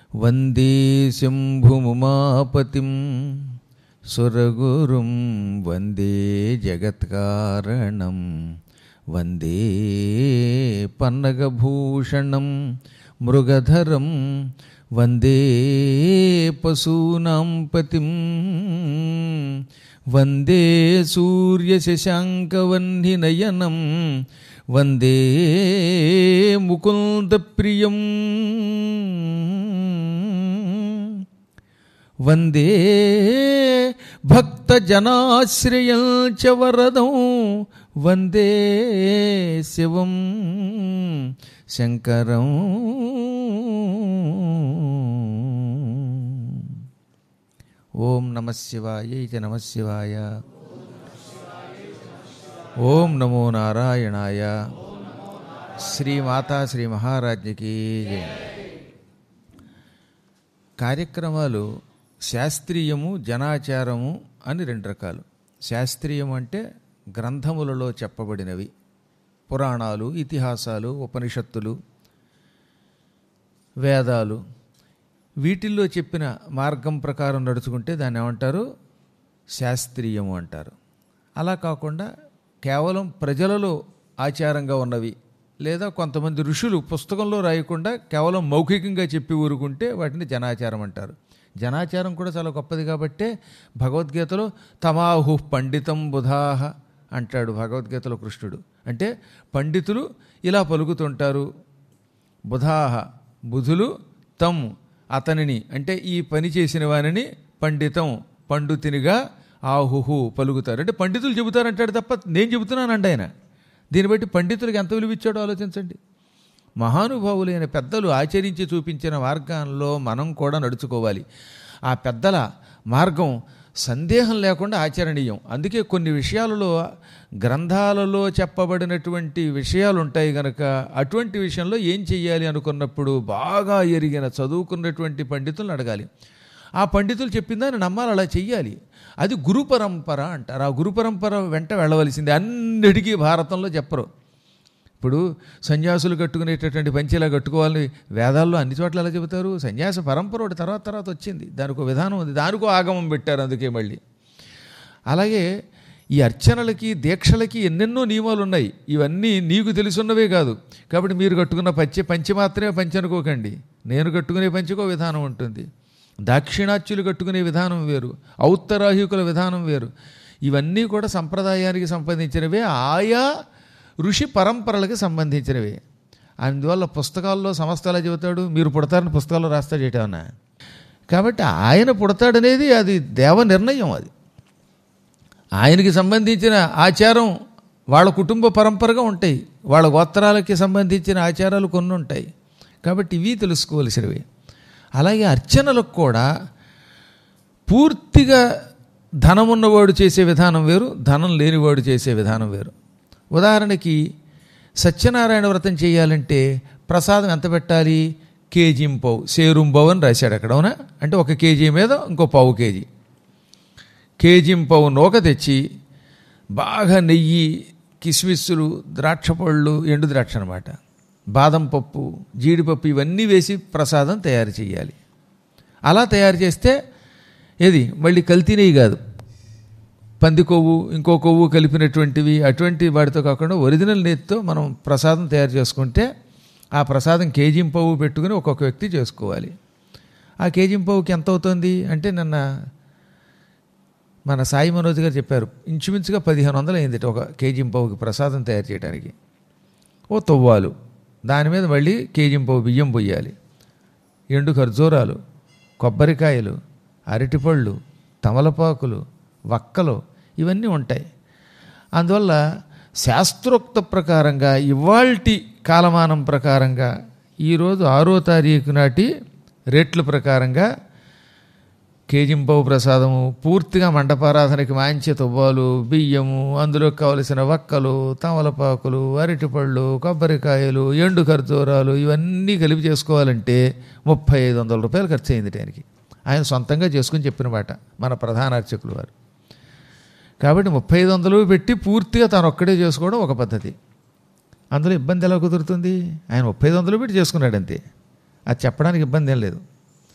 వందే శంభుముమాపతిం సురగురుం వందే జగత్కారణం వందే పన్నగభూషణం మృగధరం వందే పశూనాం పతిం వందే సూర్యశశాంకవన్నినయనం వందే ముకుందప్రియం వందే భక్తజనాశ్రయం చ వరదం వందే శివం శంకరం ఓం నమ శివాయ ఇది నమ శివాయ ఓం నమో నారాయణాయ శ్రీమాతా శ్రీ మహారాజ్ఞకి జయ కార్యక్రమాలు శాస్త్రీయము జనాచారము అని రెండు రకాలు శాస్త్రీయం అంటే గ్రంథములలో చెప్పబడినవి పురాణాలు ఇతిహాసాలు ఉపనిషత్తులు వేదాలు వీటిల్లో చెప్పిన మార్గం ప్రకారం నడుచుకుంటే దాన్ని ఏమంటారు శాస్త్రీయము అంటారు అలా కాకుండా కేవలం ప్రజలలో ఆచారంగా ఉన్నవి లేదా కొంతమంది ఋషులు పుస్తకంలో రాయకుండా కేవలం మౌఖికంగా చెప్పి ఊరుకుంటే వాటిని జనాచారం అంటారు జనాచారం కూడా చాలా గొప్పది కాబట్టే భగవద్గీతలో తమాహు పండితం బుధాహ అంటాడు భగవద్గీతలో కృష్ణుడు అంటే పండితులు ఇలా పలుకుతుంటారు బుధాహ బుధులు తమ్ అతనిని అంటే ఈ పని చేసిన వానిని పండితం పండితునిగా ఆహుహు పలుకుతారు అంటే పండితులు చెబుతారంటాడు తప్ప నేను చెబుతున్నానండి ఆయన దీన్ని బట్టి పండితులకు ఎంత విలువ ఇచ్చాడో ఆలోచించండి మహానుభావులైన పెద్దలు ఆచరించి చూపించిన మార్గంలో మనం కూడా నడుచుకోవాలి ఆ పెద్దల మార్గం సందేహం లేకుండా ఆచరణీయం అందుకే కొన్ని విషయాలలో గ్రంథాలలో చెప్పబడినటువంటి విషయాలు ఉంటాయి కనుక అటువంటి విషయంలో ఏం చెయ్యాలి అనుకున్నప్పుడు బాగా ఎరిగిన చదువుకున్నటువంటి పండితులను అడగాలి ఆ పండితులు చెప్పిందని నమ్మాలి అలా చెయ్యాలి అది గురు పరంపర అంటారు ఆ గురు పరంపర వెంట వెళ్ళవలసింది అన్నిటికీ భారతంలో చెప్పరు ఇప్పుడు సన్యాసులు కట్టుకునేటటువంటి పంచెలా కట్టుకోవాలని వేదాల్లో అన్ని చోట్ల ఎలా చెబుతారు సన్యాస పరంపర ఒకటి తర్వాత తర్వాత వచ్చింది దానికి విధానం ఉంది దానికో ఆగమం పెట్టారు అందుకే మళ్ళీ అలాగే ఈ అర్చనలకి దీక్షలకి ఎన్నెన్నో నియమాలు ఉన్నాయి ఇవన్నీ నీకు తెలుసున్నవే కాదు కాబట్టి మీరు కట్టుకున్న పంచె పంచె మాత్రమే పంచె అనుకోకండి నేను కట్టుకునే పంచెకో విధానం ఉంటుంది దాక్షిణాత్యులు కట్టుకునే విధానం వేరు ఔత్తరాహికుల విధానం వేరు ఇవన్నీ కూడా సంప్రదాయానికి సంబంధించినవే ఆయా ఋషి పరంపరలకు సంబంధించినవి అందువల్ల పుస్తకాల్లో సంస్థ ఎలా చెబుతాడు మీరు పుడతారని పుస్తకాల్లో రాస్తాడు ఏటన్నా కాబట్టి ఆయన పుడతాడనేది అది దేవ నిర్ణయం అది ఆయనకి సంబంధించిన ఆచారం వాళ్ళ కుటుంబ పరంపరగా ఉంటాయి వాళ్ళ గోత్రాలకి సంబంధించిన ఆచారాలు కొన్ని ఉంటాయి కాబట్టి ఇవి తెలుసుకోవలసినవి అలాగే అర్చనలకు కూడా పూర్తిగా ధనం ఉన్నవాడు చేసే విధానం వేరు ధనం లేనివాడు చేసే విధానం వేరు ఉదాహరణకి సత్యనారాయణ వ్రతం చేయాలంటే ప్రసాదం ఎంత పెట్టాలి కేజీ పావు సేరుంబావు అని రాశాడు అక్కడ అవునా అంటే ఒక కేజీ మీద ఇంకో పావు కేజీ కేజీ పావు నూక తెచ్చి బాగా నెయ్యి కిస్మిస్సులు ద్రాక్ష పళ్ళు ఎండు ద్రాక్ష అనమాట బాదం పప్పు జీడిపప్పు ఇవన్నీ వేసి ప్రసాదం తయారు చేయాలి అలా తయారు చేస్తే ఏది మళ్ళీ కల్తీ నెయ్యి కాదు పంది కొవ్వు ఇంకో కొవ్వు కలిపినటువంటివి అటువంటి వాటితో కాకుండా ఒరిజినల్ నేతితో మనం ప్రసాదం తయారు చేసుకుంటే ఆ ప్రసాదం కేజీ పవ్వు పెట్టుకుని ఒక్కొక్క వ్యక్తి చేసుకోవాలి ఆ కేజీ పవ్వుకి ఎంత అవుతుంది అంటే నిన్న మన సాయి మనోజ్ గారు చెప్పారు ఇంచుమించుగా పదిహేను వందలు అయింది ఒక కేజీ పవ్వుకి ప్రసాదం తయారు చేయడానికి ఓ తవ్వాలు దాని మీద మళ్ళీ కేజీ పవ్వు బియ్యం పొయ్యాలి ఎండు ఖర్జూరాలు కొబ్బరికాయలు అరటిపళ్ళు తమలపాకులు వక్కలు ఇవన్నీ ఉంటాయి అందువల్ల శాస్త్రోక్త ప్రకారంగా ఇవాల్టి కాలమానం ప్రకారంగా ఈరోజు ఆరో తారీఖు నాటి రేట్ల ప్రకారంగా కేజింపవు ప్రసాదము పూర్తిగా మండపారాధనకి మంచి తువ్వాలు బియ్యము అందులో కావలసిన వక్కలు తమలపాకులు అరటిపళ్ళు కొబ్బరికాయలు ఎండు ఖర్జూరాలు ఇవన్నీ కలిపి చేసుకోవాలంటే ముప్పై ఐదు వందల రూపాయలు ఖర్చు అయింది దానికి ఆయన సొంతంగా చేసుకుని చెప్పిన మాట మన ప్రధాన అర్చకులు వారు కాబట్టి ముప్పై ఐదు వందలు పెట్టి పూర్తిగా తాను ఒక్కడే చేసుకోవడం ఒక పద్ధతి అందులో ఇబ్బంది ఎలా కుదురుతుంది ఆయన ముప్పై ఐదు వందలు పెట్టి చేసుకున్నాడు అంతే అది చెప్పడానికి ఇబ్బంది ఏం లేదు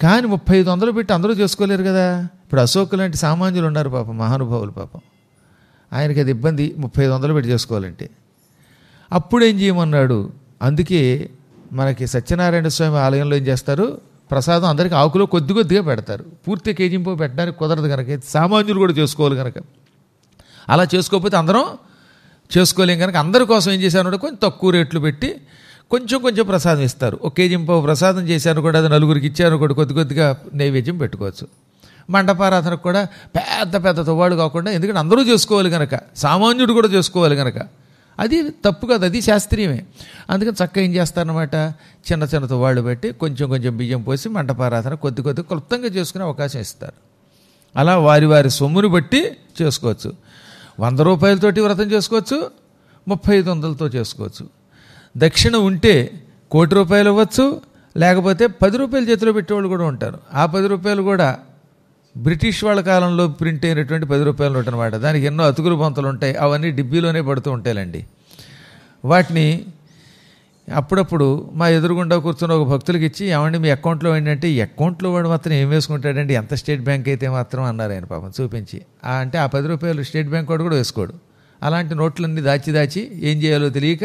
కానీ ముప్పై ఐదు వందలు పెట్టి అందరూ చేసుకోలేరు కదా ఇప్పుడు అశోక్ లాంటి సామాన్యులు ఉన్నారు పాపం మహానుభావులు పాపం ఆయనకి అది ఇబ్బంది ముప్పై ఐదు వందలు పెట్టి చేసుకోవాలంటే అప్పుడు ఏం చేయమన్నాడు అందుకే మనకి సత్యనారాయణ స్వామి ఆలయంలో ఏం చేస్తారు ప్రసాదం అందరికీ ఆకులో కొద్ది కొద్దిగా పెడతారు పూర్తి కేజీంపు పెట్టడానికి కుదరదు కనుక సామాన్యులు కూడా చేసుకోవాలి కనుక అలా చేసుకోకపోతే అందరం చేసుకోలేం కనుక అందరి కోసం ఏం చేశారు కొంచెం తక్కువ రేట్లు పెట్టి కొంచెం కొంచెం ప్రసాదం ఇస్తారు ఒక కేజీ పావు ప్రసాదం చేశారు కూడా అది నలుగురికి ఇచ్చారు కూడా కొద్ది కొద్దిగా నైవేద్యం పెట్టుకోవచ్చు మండపారాధనకు కూడా పెద్ద పెద్ద తువ్వాళ్ళు కాకుండా ఎందుకంటే అందరూ చేసుకోవాలి కనుక సామాన్యుడు కూడా చేసుకోవాలి కనుక అది తప్పు కాదు అది శాస్త్రీయమే అందుకని చక్కగా ఏం చేస్తారనమాట చిన్న చిన్న తువ్వాళ్ళు పెట్టి కొంచెం కొంచెం బియ్యం పోసి మంటపారాధన కొద్ది కొద్ది క్లుప్తంగా చేసుకునే అవకాశం ఇస్తారు అలా వారి వారి సొమ్ముని బట్టి చేసుకోవచ్చు వంద రూపాయలతోటి వ్రతం చేసుకోవచ్చు ముప్పై ఐదు వందలతో చేసుకోవచ్చు దక్షిణ ఉంటే కోటి రూపాయలు ఇవ్వచ్చు లేకపోతే పది రూపాయలు చేతిలో పెట్టేవాళ్ళు కూడా ఉంటారు ఆ పది రూపాయలు కూడా బ్రిటిష్ వాళ్ళ కాలంలో ప్రింట్ అయినటువంటి పది రూపాయల నోట్ అనమాట దానికి ఎన్నో అతుకులు బొంతలు ఉంటాయి అవన్నీ డిబ్బీలోనే పడుతూ ఉంటాయిలండి వాటిని అప్పుడప్పుడు మా ఎదురుగుండా కూర్చున్న ఒక భక్తులకి ఇచ్చి ఏమండి మీ అకౌంట్లో ఏంటంటే ఈ అకౌంట్లో వాడు మాత్రం ఏం వేసుకుంటాడండి ఎంత స్టేట్ బ్యాంక్ అయితే మాత్రం అన్నారు ఆయన పాపం చూపించి ఆ అంటే ఆ పది రూపాయలు స్టేట్ బ్యాంక్ వాడు కూడా వేసుకోడు అలాంటి నోట్లన్నీ దాచి దాచి ఏం చేయాలో తెలియక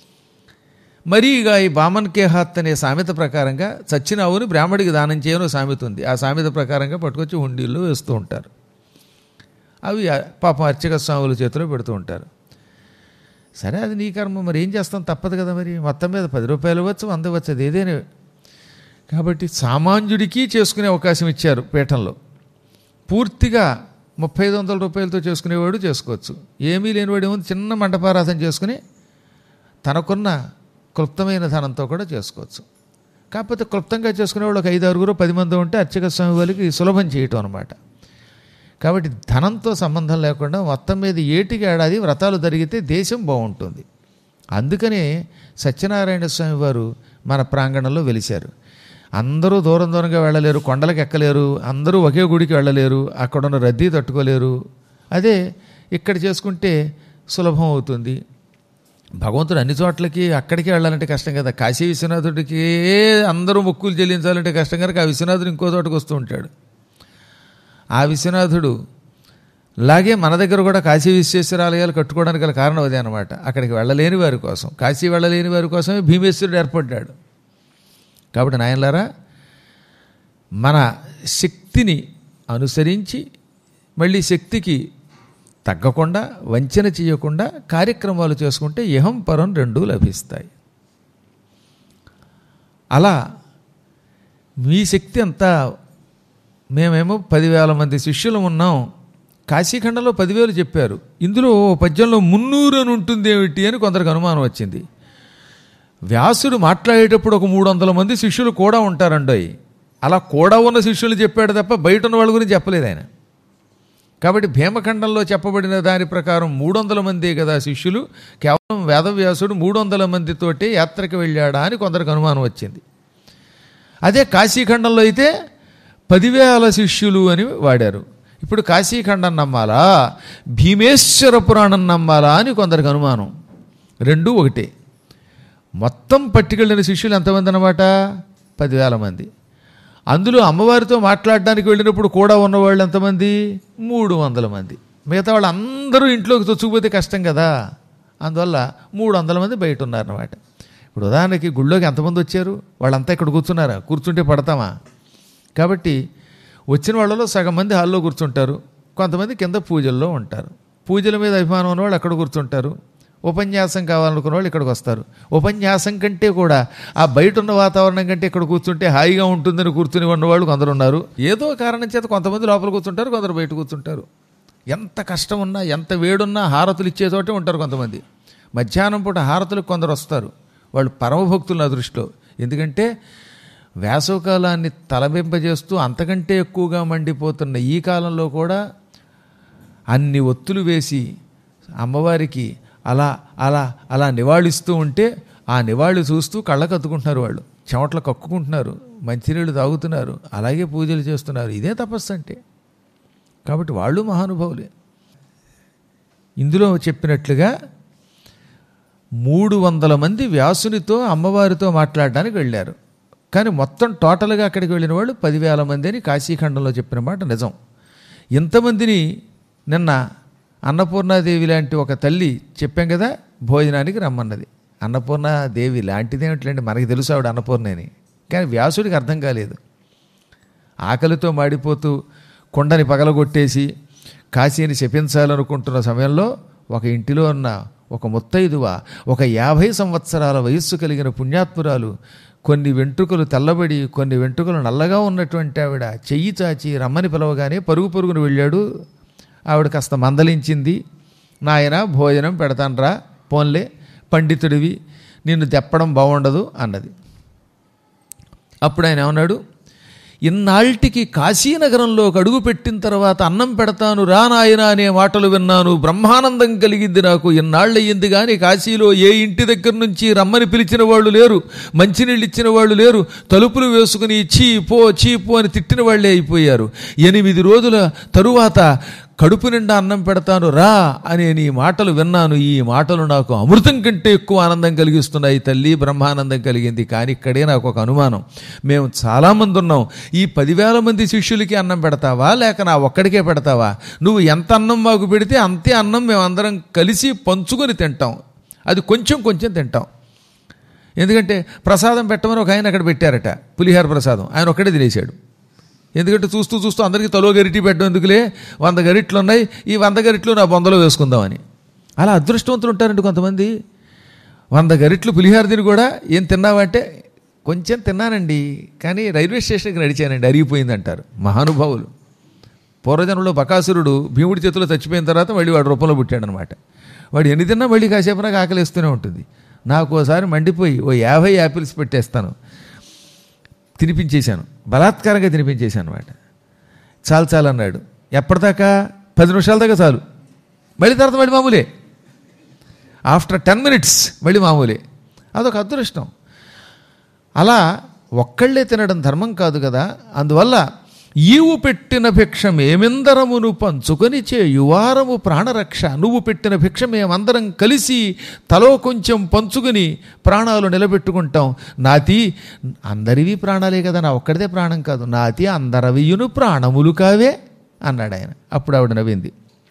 మరీ ఇక ఈ బామన్ కే హాత్ అనే సామెత ప్రకారంగా చచ్చిన ఆవుని బ్రాహ్మడికి దానం చేయను సామెత ఉంది ఆ సామెత ప్రకారంగా పట్టుకొచ్చి హుండీల్లో వేస్తూ ఉంటారు అవి ఆ పాపం అర్చక స్వాముల చేతిలో పెడుతూ ఉంటారు సరే అది నీ కర్మ మరి ఏం చేస్తాం తప్పదు కదా మరి మొత్తం మీద పది రూపాయలు ఇవ్వచ్చు వంద ఇవ్వచ్చు అది ఏదైనా కాబట్టి సామాన్యుడికి చేసుకునే అవకాశం ఇచ్చారు పీఠంలో పూర్తిగా ముప్పై ఐదు వందల రూపాయలతో చేసుకునేవాడు చేసుకోవచ్చు ఏమీ లేనివాడు ఏముంది చిన్న మండపారాధన చేసుకుని తనకున్న క్లుప్తమైన ధనంతో కూడా చేసుకోవచ్చు కాకపోతే క్లుప్తంగా చేసుకునేవాళ్ళు ఒక ఐదు ఆరుగురు పది మంది ఉంటే అర్చక స్వామి వాళ్ళకి సులభం చేయటం అనమాట కాబట్టి ధనంతో సంబంధం లేకుండా మొత్తం మీద ఏటికి ఏడాది వ్రతాలు జరిగితే దేశం బాగుంటుంది అందుకనే సత్యనారాయణ స్వామి వారు మన ప్రాంగణంలో వెలిశారు అందరూ దూరం దూరంగా వెళ్ళలేరు కొండలకు ఎక్కలేరు అందరూ ఒకే గుడికి వెళ్ళలేరు అక్కడున్న రద్దీ తట్టుకోలేరు అదే ఇక్కడ చేసుకుంటే సులభం అవుతుంది భగవంతుడు అన్ని చోట్లకి అక్కడికి వెళ్ళాలంటే కష్టం కదా కాశీ విశ్వనాథుడికి అందరూ మొక్కులు చెల్లించాలంటే కష్టం కనుక ఆ విశ్వనాథుడు ఇంకో చోటకు వస్తూ ఉంటాడు ఆ విశ్వనాథుడు లాగే మన దగ్గర కూడా కాశీ విశ్వేశ్వర ఆలయాలు కట్టుకోవడానికి గల కారణం అదే అనమాట అక్కడికి వెళ్ళలేని వారి కోసం కాశీ వెళ్ళలేని వారి కోసమే భీమేశ్వరుడు ఏర్పడ్డాడు కాబట్టి నాయనలారా మన శక్తిని అనుసరించి మళ్ళీ శక్తికి తగ్గకుండా వంచన చేయకుండా కార్యక్రమాలు చేసుకుంటే ఇహం పరం రెండూ లభిస్తాయి అలా మీ శక్తి అంతా మేమేమో పదివేల మంది శిష్యులు ఉన్నాం కాశీఖండంలో పదివేలు చెప్పారు ఇందులో ఓ పద్యంలో మున్నూరు అని ఉంటుంది ఏమిటి అని కొందరికి అనుమానం వచ్చింది వ్యాసుడు మాట్లాడేటప్పుడు ఒక మూడు వందల మంది శిష్యులు కూడా ఉంటారండోయ్ అలా కూడా ఉన్న శిష్యులు చెప్పాడు తప్ప బయట ఉన్న వాళ్ళ గురించి చెప్పలేదు ఆయన కాబట్టి భీమఖండంలో చెప్పబడిన దాని ప్రకారం మూడు వందల మందే కదా శిష్యులు కేవలం వేదవ్యాసుడు మూడు వందల మందితోటే యాత్రకు వెళ్ళాడా అని కొందరికి అనుమానం వచ్చింది అదే కాశీఖండంలో అయితే పదివేల శిష్యులు అని వాడారు ఇప్పుడు కాశీఖండం నమ్మాలా భీమేశ్వర పురాణం నమ్మాలా అని కొందరికి అనుమానం రెండు ఒకటే మొత్తం పట్టుకెళ్ళిన శిష్యులు ఎంతమంది అన్నమాట పదివేల మంది అందులో అమ్మవారితో మాట్లాడడానికి వెళ్ళినప్పుడు కూడా ఉన్నవాళ్ళు ఎంతమంది మూడు వందల మంది మిగతా వాళ్ళు అందరూ ఇంట్లోకి చొచ్చుకుపోతే కష్టం కదా అందువల్ల మూడు వందల మంది బయట ఉన్నారన్నమాట ఇప్పుడు ఉదాహరణకి గుళ్ళోకి ఎంతమంది వచ్చారు వాళ్ళంతా ఇక్కడ కూర్చున్నారా కూర్చుంటే పడతామా కాబట్టి వచ్చిన వాళ్ళలో సగం మంది హాల్లో కూర్చుంటారు కొంతమంది కింద పూజల్లో ఉంటారు పూజల మీద అభిమానం ఉన్న వాళ్ళు అక్కడ కూర్చుంటారు ఉపన్యాసం కావాలనుకున్న వాళ్ళు ఇక్కడికి వస్తారు ఉపన్యాసం కంటే కూడా ఆ బయట ఉన్న వాతావరణం కంటే ఇక్కడ కూర్చుంటే హాయిగా ఉంటుందని కూర్చుని ఉన్నవాళ్ళు కొందరు ఉన్నారు ఏదో కారణం చేత కొంతమంది లోపల కూర్చుంటారు కొందరు బయట కూర్చుంటారు ఎంత కష్టం ఉన్నా ఎంత వేడున్నా హారతులు ఇచ్చే చోటే ఉంటారు కొంతమంది మధ్యాహ్నం పూట హారతులకు కొందరు వస్తారు వాళ్ళు పరమభక్తులు నా దృష్టిలో ఎందుకంటే వేసవకాలాన్ని తలబింపజేస్తూ అంతకంటే ఎక్కువగా మండిపోతున్న ఈ కాలంలో కూడా అన్ని ఒత్తులు వేసి అమ్మవారికి అలా అలా అలా నివాళిస్తూ ఉంటే ఆ నివాళి చూస్తూ కళ్ళకు అత్తుకుంటున్నారు వాళ్ళు చెమటలు కక్కుకుంటున్నారు మంచినీళ్ళు తాగుతున్నారు అలాగే పూజలు చేస్తున్నారు ఇదే తపస్సు అంటే కాబట్టి వాళ్ళు మహానుభావులే ఇందులో చెప్పినట్లుగా మూడు వందల మంది వ్యాసునితో అమ్మవారితో మాట్లాడడానికి వెళ్ళారు కానీ మొత్తం టోటల్గా అక్కడికి వెళ్ళిన వాళ్ళు పదివేల మంది అని కాశీఖండంలో చెప్పిన మాట నిజం ఇంతమందిని నిన్న అన్నపూర్ణాదేవి లాంటి ఒక తల్లి చెప్పాం కదా భోజనానికి రమ్మన్నది అన్నపూర్ణాదేవి లాంటిదేమిట్లేండి మనకి తెలుసు ఆవిడ అన్నపూర్ణ అని కానీ వ్యాసుడికి అర్థం కాలేదు ఆకలితో మాడిపోతూ కొండని పగలగొట్టేసి కాశీని శపించాలనుకుంటున్న సమయంలో ఒక ఇంటిలో ఉన్న ఒక ముత్తైదువ ఒక యాభై సంవత్సరాల వయస్సు కలిగిన పుణ్యాత్మురాలు కొన్ని వెంట్రుకలు తెల్లబడి కొన్ని వెంట్రుకలు నల్లగా ఉన్నటువంటి ఆవిడ చెయ్యి చాచి రమ్మని పిలవగానే పరుగు పరుగున వెళ్ళాడు ఆవిడ కాస్త మందలించింది నాయన భోజనం పెడతాన్రా పోన్లే పండితుడివి నిన్ను తెప్పడం బాగుండదు అన్నది అప్పుడు ఆయన ఏమన్నాడు ఇన్నాళ్టికి కాశీనగరంలోకి అడుగు పెట్టిన తర్వాత అన్నం పెడతాను రా నాయన అనే మాటలు విన్నాను బ్రహ్మానందం కలిగింది నాకు ఇన్నాళ్ళయ్యింది కానీ కాశీలో ఏ ఇంటి దగ్గర నుంచి రమ్మని పిలిచిన వాళ్ళు లేరు మంచినీళ్ళు ఇచ్చిన వాళ్ళు లేరు తలుపులు వేసుకుని చీ పో చీ పో అని తిట్టిన వాళ్ళే అయిపోయారు ఎనిమిది రోజుల తరువాత కడుపు నిండా అన్నం పెడతాను రా అనే నీ మాటలు విన్నాను ఈ మాటలు నాకు అమృతం కంటే ఎక్కువ ఆనందం కలిగిస్తున్నాయి తల్లి బ్రహ్మానందం కలిగింది కానీ ఇక్కడే నాకు ఒక అనుమానం మేము చాలామంది ఉన్నాం ఈ పదివేల మంది శిష్యులకి అన్నం పెడతావా లేక నా ఒక్కడికే పెడతావా నువ్వు ఎంత అన్నం మాకు పెడితే అంతే అన్నం మేమందరం కలిసి పంచుకొని తింటాం అది కొంచెం కొంచెం తింటాం ఎందుకంటే ప్రసాదం పెట్టమని ఒక ఆయన అక్కడ పెట్టారట పులిహార ప్రసాదం ఆయన ఒక్కడే తినేశాడు ఎందుకంటే చూస్తూ చూస్తూ అందరికీ తలో గరిటి పెట్టడం ఎందుకులే వంద గరిట్లు ఉన్నాయి ఈ వంద గరిట్లు నా బొందలో వేసుకుందామని అలా అదృష్టవంతులు ఉంటారండి కొంతమంది వంద గరిట్లు పులిహార తిని కూడా ఏం తిన్నావంటే కొంచెం తిన్నానండి కానీ రైల్వే స్టేషన్కి నడిచానండి అరిగిపోయింది అంటారు మహానుభావులు పూర్వజనంలో బకాసురుడు భీముడి చేతిలో చచ్చిపోయిన తర్వాత మళ్ళీ వాడు రూపంలో పుట్టాడనమాట వాడు ఎన్ని తిన్నా మళ్ళీ కాసేపు నాకు ఆకలిస్తూనే ఉంటుంది నాకు ఓసారి మండిపోయి ఓ యాభై యాపిల్స్ పెట్టేస్తాను తినిపించేశాను బలాత్కారంగా తినిపించేశాను అనమాట చాలు చాలు అన్నాడు ఎప్పటిదాకా పది నిమిషాల దాకా చాలు మళ్ళీ తర్వాత మళ్ళీ మామూలే ఆఫ్టర్ టెన్ మినిట్స్ మళ్ళీ మామూలే అదొక అదృష్టం అలా ఒక్కళ్ళే తినడం ధర్మం కాదు కదా అందువల్ల ఈవు పెట్టిన భిక్ష మేమెందరమును పంచుకొని చేయువారము ప్రాణరక్ష నువ్వు పెట్టిన భిక్ష మేమందరం కలిసి తలో కొంచెం పంచుకొని ప్రాణాలు నిలబెట్టుకుంటాం నాతి అందరివి ప్రాణాలే కదా నా ఒక్కడిదే ప్రాణం కాదు నాతి అందరవియును ప్రాణములు కావే అన్నాడు ఆయన అప్పుడు ఆవిడ నవ్వింది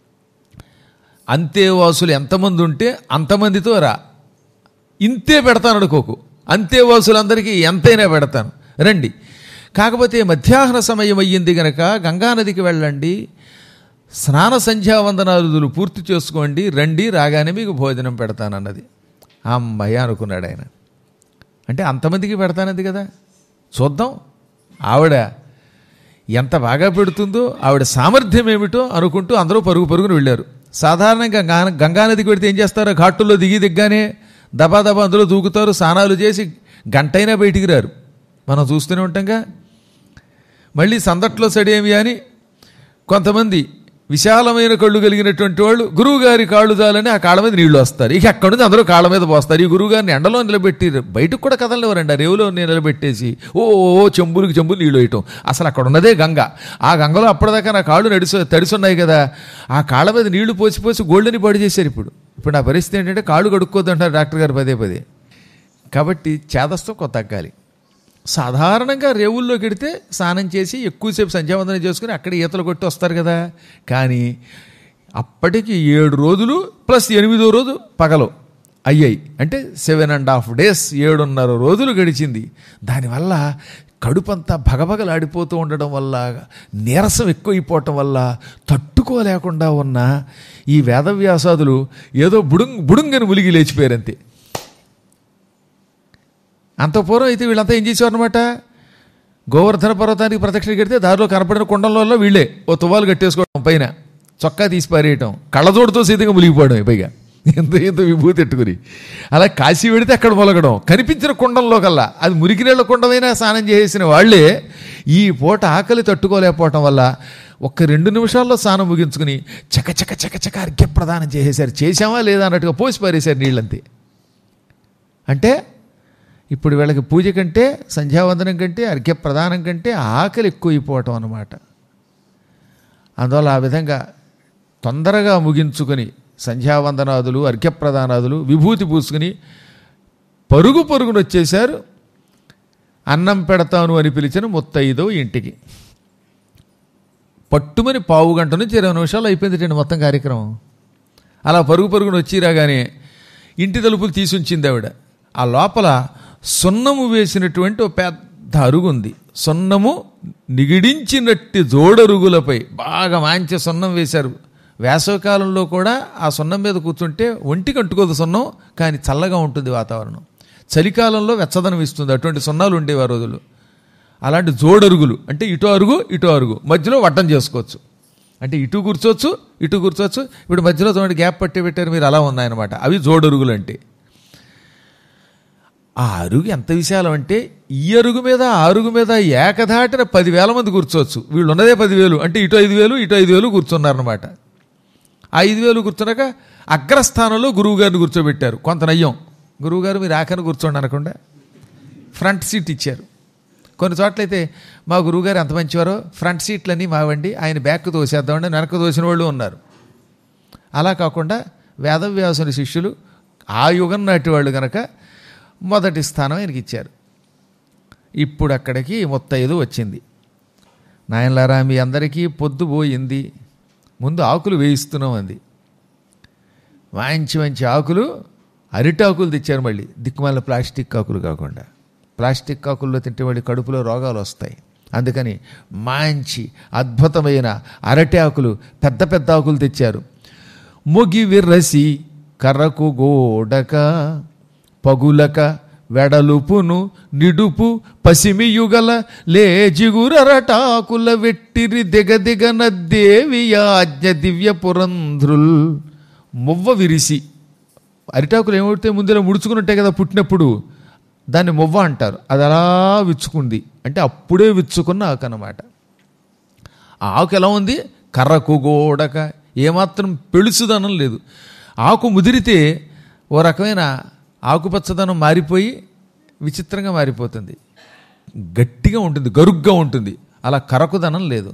అంతేవాసులు ఎంతమంది ఉంటే అంతమందితో రా ఇంతే పెడతాను అనుకోకు అంతేవాసులందరికీ ఎంతైనా పెడతాను రండి కాకపోతే మధ్యాహ్న సమయం అయ్యింది గనక గంగానదికి వెళ్ళండి స్నాన సంధ్యావందనాదులు పూర్తి చేసుకోండి రండి రాగానే మీకు భోజనం పెడతానన్నది అమ్మయ్య అనుకున్నాడు ఆయన అంటే అంతమందికి పెడతానది కదా చూద్దాం ఆవిడ ఎంత బాగా పెడుతుందో ఆవిడ సామర్థ్యం ఏమిటో అనుకుంటూ అందరూ పరుగు పరుగును వెళ్ళారు సాధారణంగా గంగా గంగానదికి వెడితే ఏం చేస్తారో ఘాటుల్లో దిగి దిగ్గానే దబా దబా అందులో దూకుతారు స్నానాలు చేసి గంటైనా బయటికి రారు మనం చూస్తూనే ఉంటాంగా మళ్ళీ సందట్లో సడేమి అని కొంతమంది విశాలమైన కళ్ళు కలిగినటువంటి వాళ్ళు గురువుగారి కాళ్ళు జాలని ఆ కాళ్ళ మీద నీళ్లు వస్తారు ఇక అక్కడి నుంచి అందరూ కాళ్ళ మీద పోస్తారు ఈ గురువుగారిని ఎండలో నిలబెట్టి బయటకు కూడా కదలనివ్వరండి ఆ రేవులో నిలబెట్టేసి ఓ ఓ చెంబులకి చెంబులు నీళ్ళు వేయటం అసలు అక్కడ ఉన్నదే గంగ ఆ గంగలో అప్పటిదాకా నా కాళ్ళు నడిచి తడిసున్నాయి కదా ఆ కాళ్ళ మీద నీళ్లు పోసి పోసి గోల్డెని పాడు చేశారు ఇప్పుడు ఇప్పుడు నా పరిస్థితి ఏంటంటే కాళ్ళు కడుక్కోద్దు అంటారు డాక్టర్ గారు పదే పదే కాబట్టి చేదస్తో కొత్త తగ్గాలి సాధారణంగా రేవుల్లోకి వెడితే స్నానం చేసి ఎక్కువసేపు సంధ్యావందనం చేసుకుని అక్కడ ఈతలు కొట్టి వస్తారు కదా కానీ అప్పటికి ఏడు రోజులు ప్లస్ ఎనిమిదో రోజు పగలు అయ్యాయి అంటే సెవెన్ అండ్ హాఫ్ డేస్ ఏడున్నర రోజులు గడిచింది దానివల్ల కడుపంతా భగభగలాడిపోతూ ఉండడం వల్ల నీరసం ఎక్కువైపోవటం వల్ల తట్టుకోలేకుండా ఉన్న ఈ వేదవ్యాసాదులు ఏదో బుడుంగ్ బుడుంగని ములిగి లేచిపోయారంతే అంత పూర్వం అయితే వీళ్ళంతా ఏం చేసేవారు అనమాట గోవర్ధన పర్వతానికి ప్రదక్షిణ కడితే దారిలో కనపడిన కుండంలో వీళ్ళే ఓ తువ్వాలు కట్టేసుకోవడం పైన చొక్కా తీసి పారేయటం కళ్ళజోడుతో సీతంగా మునిగిపోవడం పైగా ఎంత ఎంత విభూతి ఎట్టుకుని అలా కాశీ వెడితే అక్కడ మొలగడం కనిపించిన కుండంలో కల్లా అది మురికినీళ్ళ కుండమైనా స్నానం చేసిన వాళ్ళే ఈ పూట ఆకలి తట్టుకోలేకపోవటం వల్ల ఒక్క రెండు నిమిషాల్లో స్నానం ముగించుకుని చక చక చక చక అర్ఘ్య ప్రదానం చేసేశారు చేశామా లేదా అన్నట్టుగా పోసి పారేశారు నీళ్ళంతే అంటే ఇప్పుడు వీళ్ళకి పూజ కంటే సంధ్యావందనం కంటే అర్ఘ్య ప్రదానం కంటే ఆకలి ఎక్కువైపోవటం అన్నమాట అందువల్ల ఆ విధంగా తొందరగా ముగించుకొని సంధ్యావందనాదులు అర్ఘ్యప్రదానాదులు విభూతి పూసుకుని పరుగు పరుగును వచ్చేశారు అన్నం పెడతాను అని పిలిచిన ముత్తైదో ఇంటికి పట్టుమని పావు గంట నుంచి ఇరవై నిమిషాలు అయిపోయింది మొత్తం కార్యక్రమం అలా పరుగు పరుగున వచ్చి రాగానే ఇంటి తలుపులు తీసుంచింది ఆవిడ ఆ లోపల సున్నము వేసినటువంటి ఒక పెద్ద అరుగు ఉంది సున్నము నిగిడించినట్టి జోడరుగులపై బాగా మంచి సున్నం వేశారు వేసవకాలంలో కూడా ఆ సున్నం మీద కూర్చుంటే ఒంటికి అంటుకోదు సున్నం కానీ చల్లగా ఉంటుంది వాతావరణం చలికాలంలో వెచ్చదనం ఇస్తుంది అటువంటి సున్నాలు ఉండేవి ఆ రోజులు అలాంటి జోడరుగులు అంటే ఇటు అరుగు ఇటు అరుగు మధ్యలో వడ్డం చేసుకోవచ్చు అంటే ఇటు కూర్చోవచ్చు ఇటు కూర్చోవచ్చు ఇప్పుడు మధ్యలో చూడండి గ్యాప్ పట్టి పెట్టారు మీరు అలా ఉన్నాయన్నమాట అవి జోడరుగులు అంటే ఆ అరుగు ఎంత విశాలం అంటే ఈ అరుగు మీద ఆ అరుగు మీద ఏకధాటిన పదివేల మంది కూర్చోవచ్చు వీళ్ళు ఉన్నదే పదివేలు అంటే ఇటు ఐదు వేలు ఇటు ఐదు వేలు కూర్చున్నారనమాట ఆ ఐదు వేలు కూర్చున్నాక అగ్రస్థానంలో గురువు గారిని కూర్చోబెట్టారు కొంత నయ్యం గురువుగారు మీరు ఆఖరిని కూర్చోండి అనకుండా ఫ్రంట్ సీట్ ఇచ్చారు కొన్ని చోట్లయితే మా గురువుగారు ఎంత మంచివారో ఫ్రంట్ సీట్లన్నీ మావండి ఆయన బ్యాక్ తోసేద్దామండి వెనక్కి తోసిన వాళ్ళు ఉన్నారు అలా కాకుండా వేదవ్యాసుని శిష్యులు ఆ యుగం నాటి వాళ్ళు కనుక మొదటి స్థానం ఆయనకి ఇచ్చారు ఇప్పుడు అక్కడికి ముత్తైదు వచ్చింది నాయనలారా మీ అందరికీ పొద్దు పోయింది ముందు ఆకులు వేయిస్తున్నాం అంది మంచి మంచి ఆకులు అరిటాకులు తెచ్చారు మళ్ళీ దిక్కుమాల ప్లాస్టిక్ ఆకులు కాకుండా ప్లాస్టిక్ ఆకుల్లో తింటే మళ్ళీ కడుపులో రోగాలు వస్తాయి అందుకని మంచి అద్భుతమైన అరటి ఆకులు పెద్ద పెద్ద ఆకులు తెచ్చారు మొగి విర్రసి కర్రకు గోడక పగులక వెడలుపును నిడుపు పసిమియుగల లేజిగురరటాకుల వెట్టిరి దిగదిగన దేవి ఆజ్ఞ దివ్య పురంధ్రుల్ మువ్వ విరిసి అరిటాకులు ఏమవుతాయి ముందులో ముడుచుకున్నట్టే కదా పుట్టినప్పుడు దాన్ని మువ్వ అంటారు అది అలా విచ్చుకుంది అంటే అప్పుడే విచ్చుకున్న ఆకు అన్నమాట ఆ ఆకు ఎలా ఉంది కర్రకు గోడక ఏమాత్రం పెళుసుదనం లేదు ఆకు ముదిరితే ఓ రకమైన ఆకుపచ్చదనం మారిపోయి విచిత్రంగా మారిపోతుంది గట్టిగా ఉంటుంది గరుగ్గా ఉంటుంది అలా కరకుదనం లేదు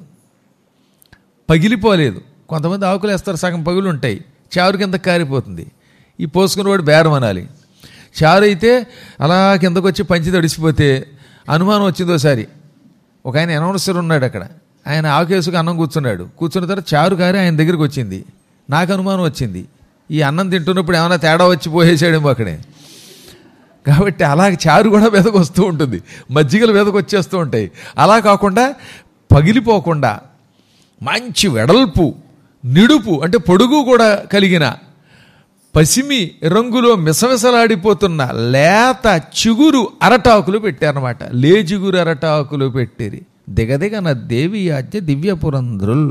పగిలిపోలేదు కొంతమంది ఆకులు వేస్తారు సగం పగులు ఉంటాయి చారు కింద కారిపోతుంది ఈ పోసుకున్నవాడు బేరం అనాలి చారు అయితే అలా కిందకు వచ్చి పంచి తడిసిపోతే అనుమానం వచ్చింది ఒకసారి ఒక ఆయన అనౌన్సర్ ఉన్నాడు అక్కడ ఆయన ఆకేసుకు అన్నం కూర్చున్నాడు కూర్చున్న తర్వాత చారు కారి ఆయన దగ్గరికి వచ్చింది నాకు అనుమానం వచ్చింది ఈ అన్నం తింటున్నప్పుడు ఏమైనా తేడా వచ్చి పోసేసాడేమో అక్కడే కాబట్టి అలా చారు కూడా వెదకు వస్తూ ఉంటుంది మజ్జిగలు వెదకు వచ్చేస్తూ ఉంటాయి అలా కాకుండా పగిలిపోకుండా మంచి వెడల్పు నిడుపు అంటే పొడుగు కూడా కలిగిన పసిమి రంగులో మిసమిసలాడిపోతున్న లేత చిగురు అరటాకులు పెట్టారన్నమాట లేజిగురు అరటాకులు పెట్టిరి దిగదిగన దేవి ఆజ్ఞ దివ్య పురంధ్రుల్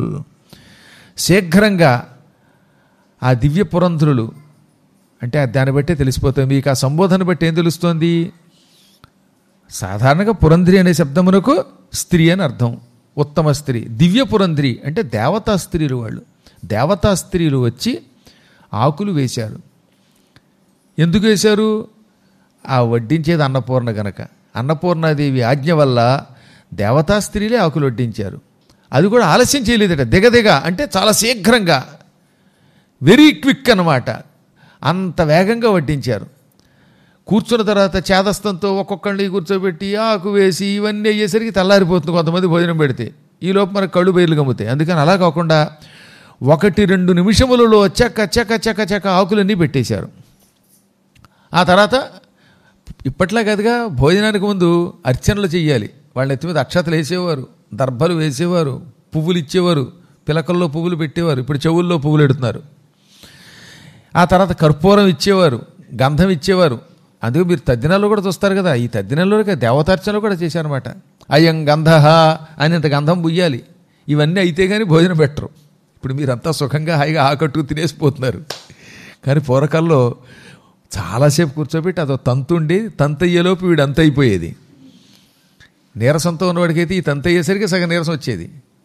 శీఘ్రంగా ఆ దివ్య పురంధ్రులు అంటే దాన్ని బట్టే తెలిసిపోతుంది మీకు ఆ సంబోధన బట్టి ఏం తెలుస్తోంది సాధారణంగా పురంధ్రి అనే శబ్దమునకు స్త్రీ అని అర్థం ఉత్తమ స్త్రీ దివ్య పురంధ్రి అంటే దేవతా స్త్రీలు వాళ్ళు దేవతా స్త్రీలు వచ్చి ఆకులు వేశారు ఎందుకు వేశారు ఆ వడ్డించేది అన్నపూర్ణ గనక అన్నపూర్ణాదేవి ఆజ్ఞ వల్ల దేవతా స్త్రీలే ఆకులు వడ్డించారు అది కూడా ఆలస్యం చేయలేదట దిగదిగ అంటే చాలా శీఘ్రంగా వెరీ క్విక్ అన్నమాట అంత వేగంగా వడ్డించారు కూర్చున్న తర్వాత చేదస్తంతో ఒక్కొక్కళ్ళని కూర్చోబెట్టి ఆకు వేసి ఇవన్నీ అయ్యేసరికి తెల్లారిపోతుంది కొంతమంది భోజనం పెడితే ఈలోపు మనకు కళ్ళు బయలు గమ్ముతాయి అందుకని అలా కాకుండా ఒకటి రెండు నిమిషములలో చెక్క చెక్క చెక్క చెక్క ఆకులన్నీ పెట్టేశారు ఆ తర్వాత ఇప్పట్లా కదుగా భోజనానికి ముందు అర్చనలు చెయ్యాలి వాళ్ళ ఎత్తి మీద అక్షతలు వేసేవారు దర్భలు వేసేవారు పువ్వులు ఇచ్చేవారు పిలకల్లో పువ్వులు పెట్టేవారు ఇప్పుడు చెవుల్లో పువ్వులు ఎడుతున్నారు ఆ తర్వాత కర్పూరం ఇచ్చేవారు గంధం ఇచ్చేవారు అందుకే మీరు తద్దినాల్లో కూడా చూస్తారు కదా ఈ తద్దినాల్లో దేవతార్చనలు కూడా చేశారన్నమాట అయం గంధ అని ఇంత గంధం పుయ్యాలి ఇవన్నీ అయితే కానీ భోజనం పెట్టరు ఇప్పుడు మీరంతా సుఖంగా హాయిగా ఆకట్టు తినేసిపోతున్నారు కానీ పూర్వకాల్లో చాలాసేపు కూర్చోబెట్టి అదో తంతు ఉండి తంతు అయ్యేలోపు వీడు అంత అయిపోయేది నీరసంతో ఉన్నవాడికైతే ఈ తంతు అయ్యేసరికి సగం నీరసం వచ్చేది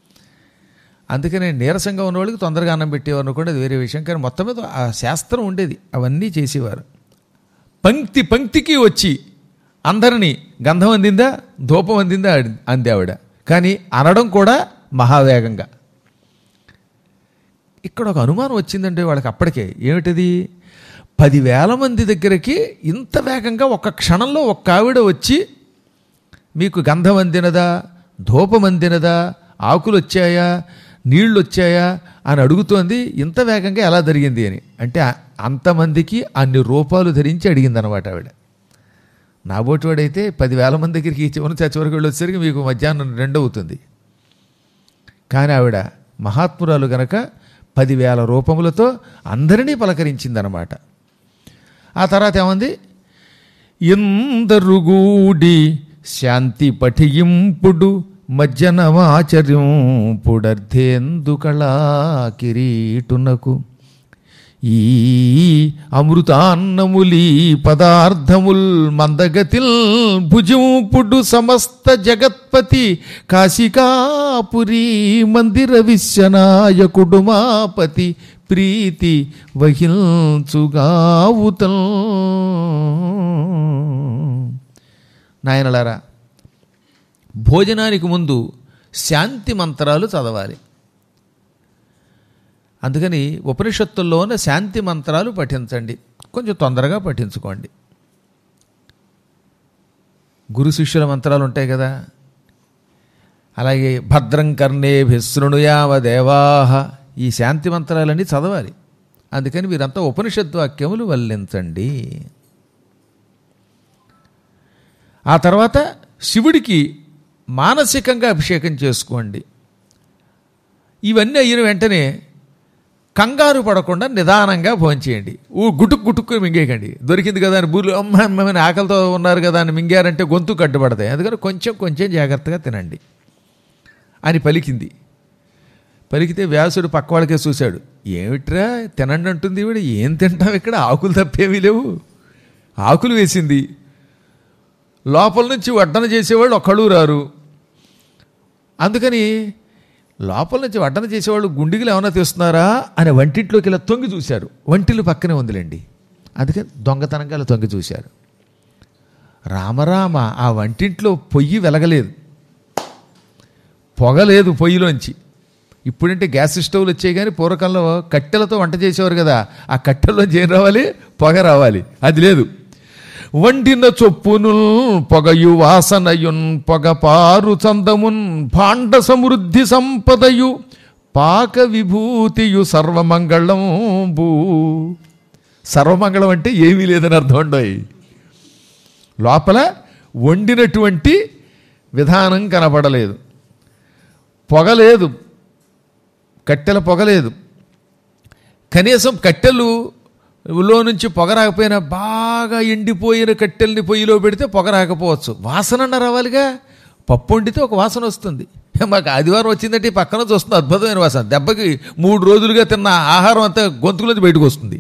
అందుకనే నీరసంగా ఉన్నవాళ్ళకి తొందరగా అన్నం పెట్టేవారు అనుకోండి అది వేరే విషయం కానీ మొత్తం మీద ఆ శాస్త్రం ఉండేది అవన్నీ చేసేవారు పంక్తి పంక్తికి వచ్చి అందరినీ గంధం అందిందా ధూపం అందిందా అంది ఆవిడ కానీ అనడం కూడా మహావేగంగా ఇక్కడ ఒక అనుమానం వచ్చిందంటే వాళ్ళకి అప్పటికే ఏమిటది పదివేల మంది దగ్గరికి ఇంత వేగంగా ఒక క్షణంలో ఒక్క ఆవిడ వచ్చి మీకు గంధం అందినదా ధూపం అందినదా ఆకులు వచ్చాయా నీళ్లు వచ్చాయా అని అడుగుతోంది ఇంత వేగంగా ఎలా జరిగింది అని అంటే ఆ- అంతమందికి అన్ని రూపాలు ధరించి అడిగిందనమాట ఆవిడ నాబోటివాడైతే పదివేల మంది దగ్గరికి ఈ చివరి చచ్చి వరకు వెళ్ళి వచ్చేసరికి మీకు మధ్యాహ్నం రెండు అవుతుంది కానీ ఆవిడ మహాత్మురాలు గనక పదివేల రూపములతో అందరినీ పలకరించిందనమాట ఆ తర్వాత ఏమంది ఇందరుగుడి శాంతి పఠింపుడు మజ్జనమాచర్యంపుడర్థేందు కళా కిరీటునకు ఈ అమృతాన్నములీ పదార్థముల్ మందగతిల్ భుజింపుడు సమస్త జగత్పతి కాశికాపురి మందిర విశ్వనాయకుడు మాపతి ప్రీతి వహించుగావుతల్ నాయనలారా భోజనానికి ముందు శాంతి మంత్రాలు చదవాలి అందుకని ఉపనిషత్తుల్లో ఉన్న శాంతి మంత్రాలు పఠించండి కొంచెం తొందరగా పఠించుకోండి గురు శిష్యుల మంత్రాలు ఉంటాయి కదా అలాగే భద్రం కర్ణే భిశృణుయావ దేవాహ ఈ శాంతి మంత్రాలన్నీ చదవాలి అందుకని మీరంతా ఉపనిషత్ వాక్యములు వల్లించండి ఆ తర్వాత శివుడికి మానసికంగా అభిషేకం చేసుకోండి ఇవన్నీ అయిన వెంటనే కంగారు పడకుండా నిదానంగా భోంచేయండి ఓ గుటుక్ గుటుక్కు మింగేయకండి దొరికింది కదా అని బూర్లు అమ్మ అమ్మని ఆకలితో ఉన్నారు కదా అని మింగారంటే గొంతు కట్టుబడతాయి అందుకని కొంచెం కొంచెం జాగ్రత్తగా తినండి అని పలికింది పలికితే వ్యాసుడు పక్క వాళ్ళకే చూశాడు ఏమిట్రా తినండి అంటుంది ఈవిడ ఏం తింటాం ఇక్కడ ఆకులు తప్పేమీ లేవు ఆకులు వేసింది లోపల నుంచి వడ్డన చేసేవాళ్ళు ఒక్కళ్ళు రారు అందుకని లోపల నుంచి వడ్డన చేసేవాళ్ళు గుండిగలు ఏమైనా తీస్తున్నారా అని వంటింట్లోకి ఇలా తొంగి చూశారు వంటిల్లు పక్కనే ఉందిలేండి అందుకని దొంగతనంగా ఇలా తొంగి చూశారు రామరామ ఆ వంటింట్లో పొయ్యి వెలగలేదు పొగలేదు పొయ్యిలోంచి ఇప్పుడంటే గ్యాస్ స్టవ్లు వచ్చాయి కానీ పూర్వకాలంలో కట్టెలతో వంట చేసేవారు కదా ఆ కట్టెల్లోంచి ఏం రావాలి పొగ రావాలి అది లేదు వండిన చొప్పును పొగయు వాసనయున్ పొగ పారు చందమున్ భాండ సమృద్ధి సంపదయు పాక విభూతియు సర్వమంగళంబు సర్వమంగళం అంటే ఏమీ లేదని అర్థం ఉండవు లోపల వండినటువంటి విధానం కనపడలేదు పొగలేదు కట్టెల పొగలేదు కనీసం కట్టెలు లో నుంచి పొగ రాకపోయినా బాగా ఎండిపోయిన కట్టెల్ని పొయ్యిలో పెడితే పొగ రాకపోవచ్చు వాసన అన్న రావాలిగా పప్పు వండితే ఒక వాసన వస్తుంది మాకు ఆదివారం వచ్చిందంటే ఈ పక్కన చూస్తుంది అద్భుతమైన వాసన దెబ్బకి మూడు రోజులుగా తిన్న ఆహారం అంతా గొంతులోంచి బయటకు వస్తుంది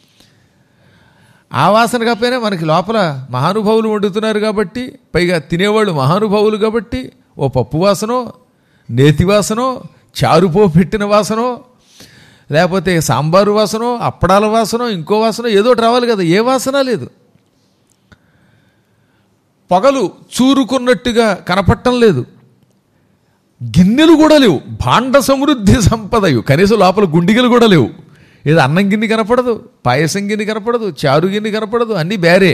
ఆ వాసన కాకపోయినా మనకి లోపల మహానుభావులు వండుతున్నారు కాబట్టి పైగా తినేవాళ్ళు మహానుభావులు కాబట్టి ఓ పప్పు వాసనో నేతి వాసనో చారుపో పెట్టిన వాసనో లేకపోతే సాంబారు వాసనో అప్పడాల వాసనో ఇంకో వాసనో ఏదో ఒకటి రావాలి కదా ఏ వాసన లేదు పొగలు చూరుకున్నట్టుగా కనపట్టం లేదు గిన్నెలు కూడా లేవు భాండ సమృద్ధి సంపదయు కనీసం లోపల గుండిగలు కూడా లేవు ఏదో అన్నం గిన్నె కనపడదు పాయసం గిన్నె కనపడదు చారు గిన్నె కనపడదు అన్నీ బేరే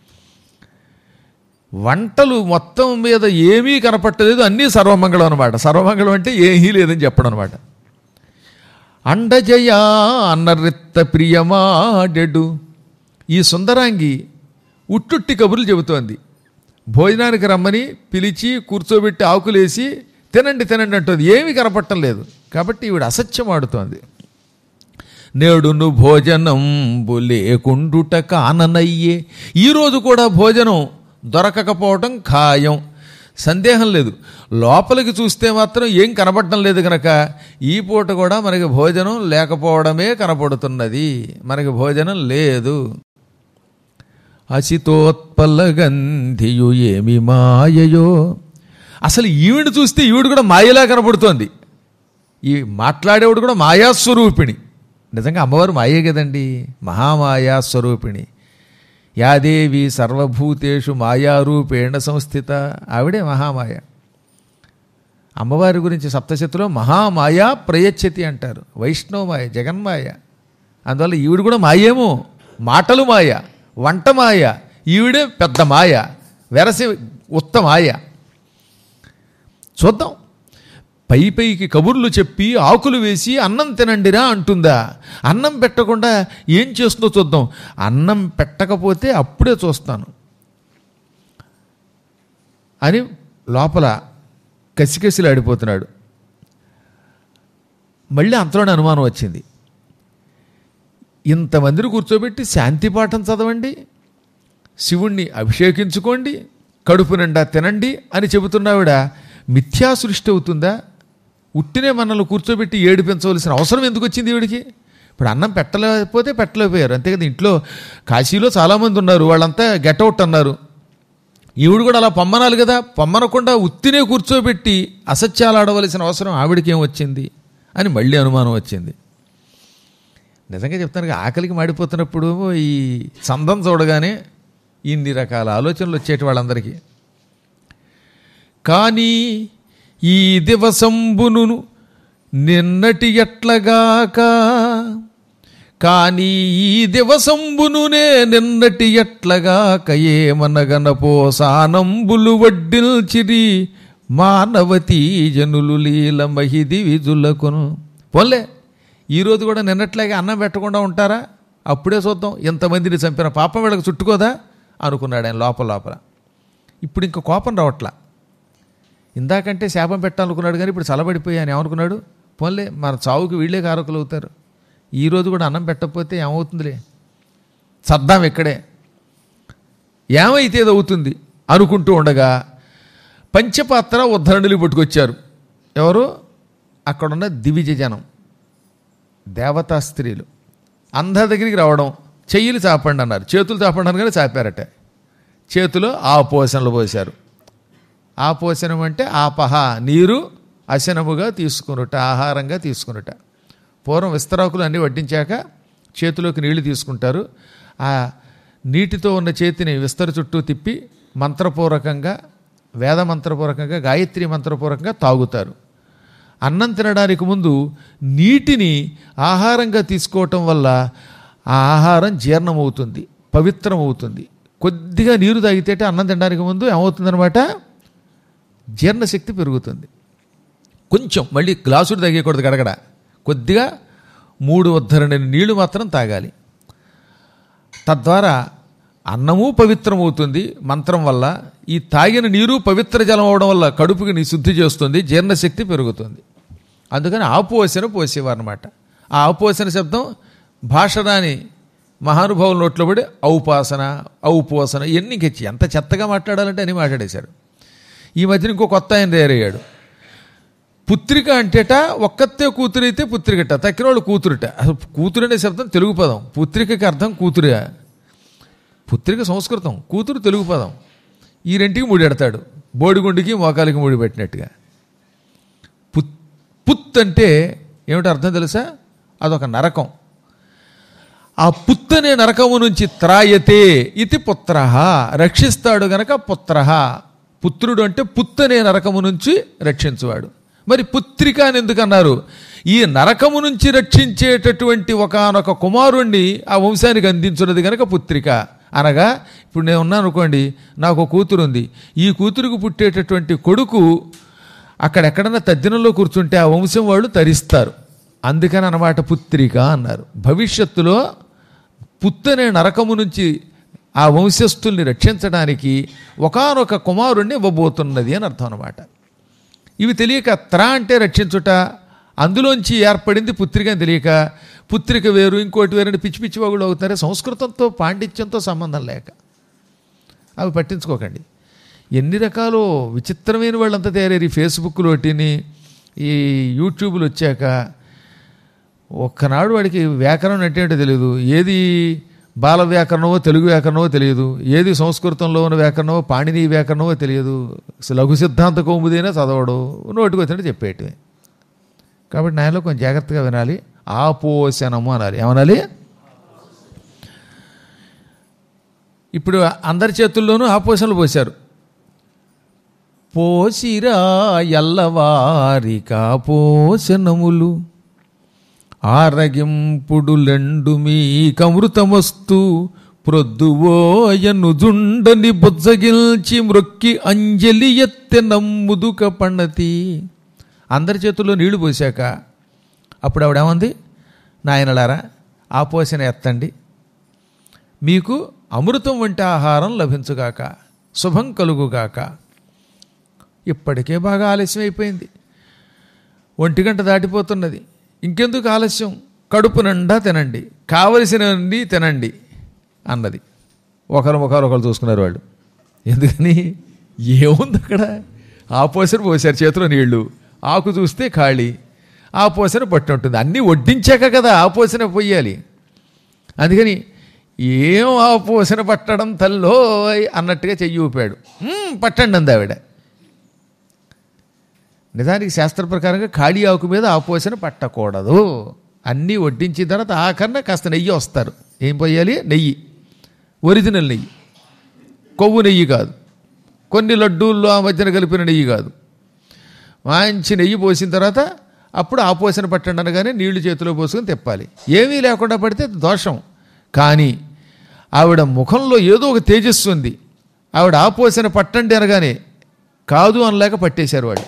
వంటలు మొత్తం మీద ఏమీ కనపట్టలేదు అన్నీ సర్వమంగళం అనమాట సర్వమంగళం అంటే ఏమీ లేదని చెప్పడం అనమాట అండజయ అన్నరిత్త ప్రియమాడెడు ఈ సుందరాంగి ఉట్టుట్టి కబుర్లు చెబుతోంది భోజనానికి రమ్మని పిలిచి కూర్చోబెట్టి ఆకులేసి తినండి తినండి అంటుంది ఏమీ కనపట్టం లేదు కాబట్టి ఈవిడ అసత్యం ఆడుతోంది నేడును భోజనంబు లేకుండుట కాననయ్యే ఈరోజు కూడా భోజనం దొరకకపోవటం ఖాయం సందేహం లేదు లోపలికి చూస్తే మాత్రం ఏం కనపడటం లేదు కనుక ఈ పూట కూడా మనకి భోజనం లేకపోవడమే కనపడుతున్నది మనకి భోజనం లేదు అసితోత్పల్లగంధియు ఏమి మాయయో అసలు ఈవిడ చూస్తే ఈవిడ కూడా మాయలా కనపడుతోంది ఈ మాట్లాడేవాడు కూడా మాయాస్వరూపిణి నిజంగా అమ్మవారు మాయే కదండి మహామాయా స్వరూపిణి యాదేవి సర్వభూతేషు మాయారూపేణ సంస్థిత ఆవిడే మహామాయ అమ్మవారి గురించి సప్తశతిలో మహామాయా ప్రయచ్చతి అంటారు వైష్ణవమాయ జగన్మాయ అందువల్ల ఈవిడ కూడా మాయేమో మాటలు మాయ వంట మాయ ఈవిడే పెద్ద మాయ వెరసి ఉత్తమాయ చూద్దాం పై పైకి కబుర్లు చెప్పి ఆకులు వేసి అన్నం తినండిరా అంటుందా అన్నం పెట్టకుండా ఏం చేస్తుందో చూద్దాం అన్నం పెట్టకపోతే అప్పుడే చూస్తాను అని లోపల కసికసిలాడిపోతున్నాడు మళ్ళీ అంతలోనే అనుమానం వచ్చింది ఇంతమందిని కూర్చోబెట్టి శాంతి పాఠం చదవండి శివుణ్ణి అభిషేకించుకోండి కడుపు నిండా తినండి అని చెబుతున్నావిడ మిథ్యా సృష్టి అవుతుందా ఉట్టినే మనల్ని కూర్చోబెట్టి ఏడిపించవలసిన అవసరం ఎందుకు వచ్చింది ఈవిడికి ఇప్పుడు అన్నం పెట్టలేకపోతే పెట్టలేకపోయారు అంతే కదా ఇంట్లో కాశీలో చాలామంది ఉన్నారు వాళ్ళంతా గెటౌట్ అన్నారు ఈవిడ కూడా అలా పొమ్మనాలి కదా పొమ్మనకుండా ఉత్తినే కూర్చోబెట్టి అసత్యాలు ఆడవలసిన అవసరం ఆవిడకి ఏం వచ్చింది అని మళ్ళీ అనుమానం వచ్చింది నిజంగా చెప్తాను కదా, ఆకలికి మాడిపోతున్నప్పుడు ఈ చందం చూడగానే ఇన్ని రకాల ఆలోచనలు వచ్చేటి వాళ్ళందరికీ కానీ ఈ దివసంబును నిన్నటి ఎట్లగాక కానీ ఈ దివసంబునునే నిన్నటి ఎట్లగాక ఏమనగనపో సానంబులు వడ్డిల్చిరి మానవతీ జనులు లీల మహిది విజులకును పోన్లే ఈరోజు కూడా నిన్నట్లాగే అన్నం పెట్టకుండా ఉంటారా అప్పుడే చూద్దాం ఎంతమందిని చంపిన పాపం వీళ్ళకి చుట్టుకోదా అనుకున్నాడు ఆయన లోపల లోపల ఇప్పుడు ఇంకా కోపం రావట్లా ఇందాకంటే శాపం పెట్టాలనుకున్నాడు కానీ ఇప్పుడు చల్లబడిపోయి ఆయన ఏమనుకున్నాడు పోన్లే మన చావుకి వీళ్ళే కారకులు అవుతారు ఈరోజు కూడా అన్నం పెట్టకపోతే ఏమవుతుందిలే సద్దాం ఇక్కడే ఏమైతే ఇది అవుతుంది అనుకుంటూ ఉండగా పంచపాత్ర ఉద్ధరణులు పట్టుకొచ్చారు ఎవరు అక్కడున్న దివిజ జనం దేవతా స్త్రీలు అందరి దగ్గరికి రావడం చెయ్యిలు చాపండి అన్నారు చేతులు చాపండి అన్నారు కానీ చాపారట చేతిలో ఆ పోషణలు పోశారు ఆ పోషణం అంటే ఆపహ నీరు అశనముగా తీసుకునుట ఆహారంగా తీసుకునుట పూర్వం విస్తరాకులు అన్నీ వడ్డించాక చేతిలోకి నీళ్లు తీసుకుంటారు ఆ నీటితో ఉన్న చేతిని విస్తర చుట్టూ తిప్పి మంత్రపూర్వకంగా వేద మంత్రపూర్వకంగా గాయత్రి మంత్రపూర్వకంగా తాగుతారు అన్నం తినడానికి ముందు నీటిని ఆహారంగా తీసుకోవటం వల్ల ఆ ఆహారం జీర్ణమవుతుంది పవిత్రమవుతుంది కొద్దిగా నీరు తాగితే అన్నం తినడానికి ముందు ఏమవుతుందనమాట జీర్ణశక్తి పెరుగుతుంది కొంచెం మళ్ళీ గ్లాసుడు తగ్గకూడదు గడగడ కొద్దిగా మూడు ఉద్ధరణ నీళ్లు మాత్రం తాగాలి తద్వారా అన్నము పవిత్రమవుతుంది మంత్రం వల్ల ఈ తాగిన నీరు పవిత్ర జలం అవడం వల్ల కడుపుకి నీ శుద్ధి చేస్తుంది జీర్ణశక్తి పెరుగుతుంది అందుకని ఆపోసన పోసేవారనమాట ఆ ఆపోసన శబ్దం భాషరాని మహానుభావుల నోట్లో పడి ఔపాసన ఔపోసన ఇవన్నీ ఇంకెచ్చి ఎంత చెత్తగా మాట్లాడాలంటే అని మాట్లాడేశారు ఈ మధ్యన ఇంకో కొత్త ఆయన తయారయ్యాడు పుత్రిక అంటేట ఒక్కతే కూతురైతే పుత్రికట తక్కిన వాళ్ళు కూతురుట అసలు కూతురు అనే శబ్దం తెలుగు పదం పుత్రికకి అర్థం కూతురుగా పుత్రిక సంస్కృతం కూతురు తెలుగు పదం ఈ రెంటికి ముడెడతాడు బోడిగుండికి మోకాలికి ముడి పెట్టినట్టుగా పుత్ పుత్ అంటే ఏమిటి అర్థం తెలుసా అదొక నరకం ఆ పుత్ అనే నరకము నుంచి త్రాయతే ఇది పుత్ర రక్షిస్తాడు గనక పుత్ర పుత్రుడు అంటే పుత్ అనే నరకము నుంచి రక్షించువాడు మరి పుత్రిక అని ఎందుకు అన్నారు ఈ నరకము నుంచి రక్షించేటటువంటి ఒకానొక కుమారుణ్ణి ఆ వంశానికి అందించున్నది గనక పుత్రిక అనగా ఇప్పుడు నేను ఉన్నాను అనుకోండి నాకు ఒక కూతురు ఉంది ఈ కూతురుకు పుట్టేటటువంటి కొడుకు అక్కడెక్కడన్నా తద్దినంలో కూర్చుంటే ఆ వంశం వాళ్ళు తరిస్తారు అందుకని అన్నమాట పుత్రిక అన్నారు భవిష్యత్తులో పుత్తనే నరకము నుంచి ఆ వంశస్థుల్ని రక్షించడానికి ఒకానొక కుమారుణ్ణి ఇవ్వబోతున్నది అని అర్థం అనమాట ఇవి తెలియక త్ర అంటే రక్షించుట అందులోంచి ఏర్పడింది పుత్రిక అని తెలియక పుత్రిక వేరు ఇంకోటి వేరు అని పిచ్చి పిచ్చి వాగులు అవుతారే సంస్కృతంతో పాండిత్యంతో సంబంధం లేక అవి పట్టించుకోకండి ఎన్ని రకాలు విచిత్రమైన వాళ్ళంతా తయారయ్యారు ఈ ఫేస్బుక్లోటిని ఈ యూట్యూబ్లు వచ్చాక ఒక్కనాడు వాడికి వ్యాకరణం అంటే ఏంటో తెలియదు ఏది బాల వ్యాకరణమో తెలుగు వ్యాకరణమో తెలియదు ఏది సంస్కృతంలో ఉన్న వ్యాకరణమో పాణిని వ్యాకరణమో తెలియదు అసలు లఘు సిద్ధాంత కౌముదైనా చదవడు నోటికి వచ్చినట్టు చెప్పేటివి కాబట్టి నాయనలో కొంచెం జాగ్రత్తగా వినాలి ఆపోషణము అనాలి ఏమనాలి ఇప్పుడు అందరి చేతుల్లోనూ ఆపోషణలు పోశారు పోసిరా ఎల్లవారికా పోషణములు ఆరగింపుడులెండు మీకమృతమస్తు ప్రొద్దువోయను జుండని బుజ్జగిల్చి మ్రొక్కి అంజలి ఎత్తె నమ్ముదుక పణతి అందరి చేతుల్లో నీళ్లు పోసాక అప్పుడు ఆవిడేమంది నాయనలారా ఆ పోసిన ఎత్తండి మీకు అమృతం వంటి ఆహారం లభించుగాక శుభం కలుగుగాక ఇప్పటికే బాగా ఆలస్యం అయిపోయింది ఒంటి గంట దాటిపోతున్నది ఇంకెందుకు ఆలస్యం కడుపు నిండా తినండి కావలసినవి తినండి అన్నది ఒకరు ముఖాలు ఒకరు చూసుకున్నారు వాళ్ళు ఎందుకని ఏముంది అక్కడ ఆ పోసన పోసారు చేతిలో నీళ్లు ఆకు చూస్తే ఖాళీ ఆ పోసన పట్టి ఉంటుంది అన్నీ వడ్డించాక కదా ఆ పోసన పొయ్యాలి అందుకని ఏం ఆ పోసన పట్టడం తల్లో అన్నట్టుగా చెయ్యి ఊపాడు "మ్మ్, పట్టండి అంది ఆవిడ నిజానికి శాస్త్ర ప్రకారంగా ఖాళీ ఆకు మీద ఆ పోసన పట్టకూడదు అన్నీ వడ్డించిన తర్వాత ఆఖరణ కాస్త నెయ్యి వస్తారు ఏం పోయాలి నెయ్యి ఒరిజినల్ నెయ్యి కొవ్వు నెయ్యి కాదు కొన్ని లడ్డూల్లో ఆ మధ్యన కలిపిన నెయ్యి కాదు మంచి నెయ్యి పోసిన తర్వాత అప్పుడు ఆ పోసిన పట్టండి అనగానే నీళ్లు చేతిలో పోసుకొని తిప్పాలి ఏమీ లేకుండా పడితే దోషం కానీ ఆవిడ ముఖంలో ఏదో ఒక తేజస్సు ఉంది ఆవిడ ఆ పోసిన పట్టండి అనగానే కాదు అనలేక పట్టేశారు వాళ్ళు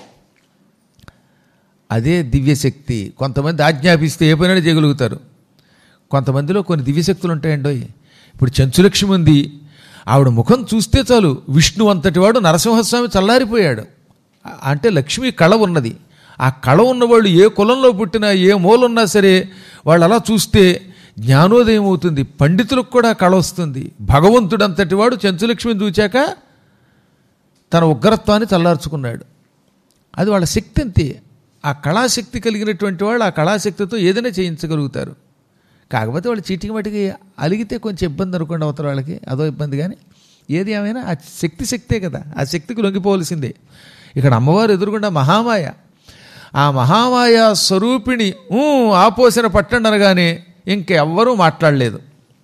అదే దివ్యశక్తి కొంతమంది ఆజ్ఞాపిస్తే ఏ పనైనా చేయగలుగుతారు కొంతమందిలో కొన్ని దివ్యశక్తులు ఉంటాయండోయ్ ఇప్పుడు చెంచులక్ష్మి ఉంది ఆవిడ ముఖం చూస్తే చాలు విష్ణు అంతటి వాడు నరసింహస్వామి చల్లారిపోయాడు ఆ- అంటే లక్ష్మి కళ ఉన్నది ఆ కళ ఉన్నవాళ్ళు ఏ కులంలో పుట్టినా ఏ మూలున్నా సరే వాళ్ళు అలా చూస్తే జ్ఞానోదయం అవుతుంది పండితులకు కూడా కళ వస్తుంది భగవంతుడు అంతటి వాడు చెంచులక్ష్మిని చూచాక తన ఉగ్రత్వాన్ని చల్లార్చుకున్నాడు అది వాళ్ళ శక్తి అంతే ఆ కళాశక్తి కలిగినటువంటి వాళ్ళు ఆ కళాశక్తితో ఏదైనా చేయించగలుగుతారు కాకపోతే వాళ్ళు చీటికి మటికి అలిగితే కొంచెం ఇబ్బంది అనుకోండి అవతల వాళ్ళకి అదో ఇబ్బంది కానీ ఏది ఏమైనా ఆ శక్తి శక్తే కదా ఆ శక్తికి లొంగిపోవలసిందే ఇక్కడ అమ్మవారు ఎదురుగుండా మహామాయ ఆ మహామాయ స్వరూపిణి ఊ, ఆపోసిన పట్టండి అనగానే ఇంకెవ్వరూ మాట్లాడలేదు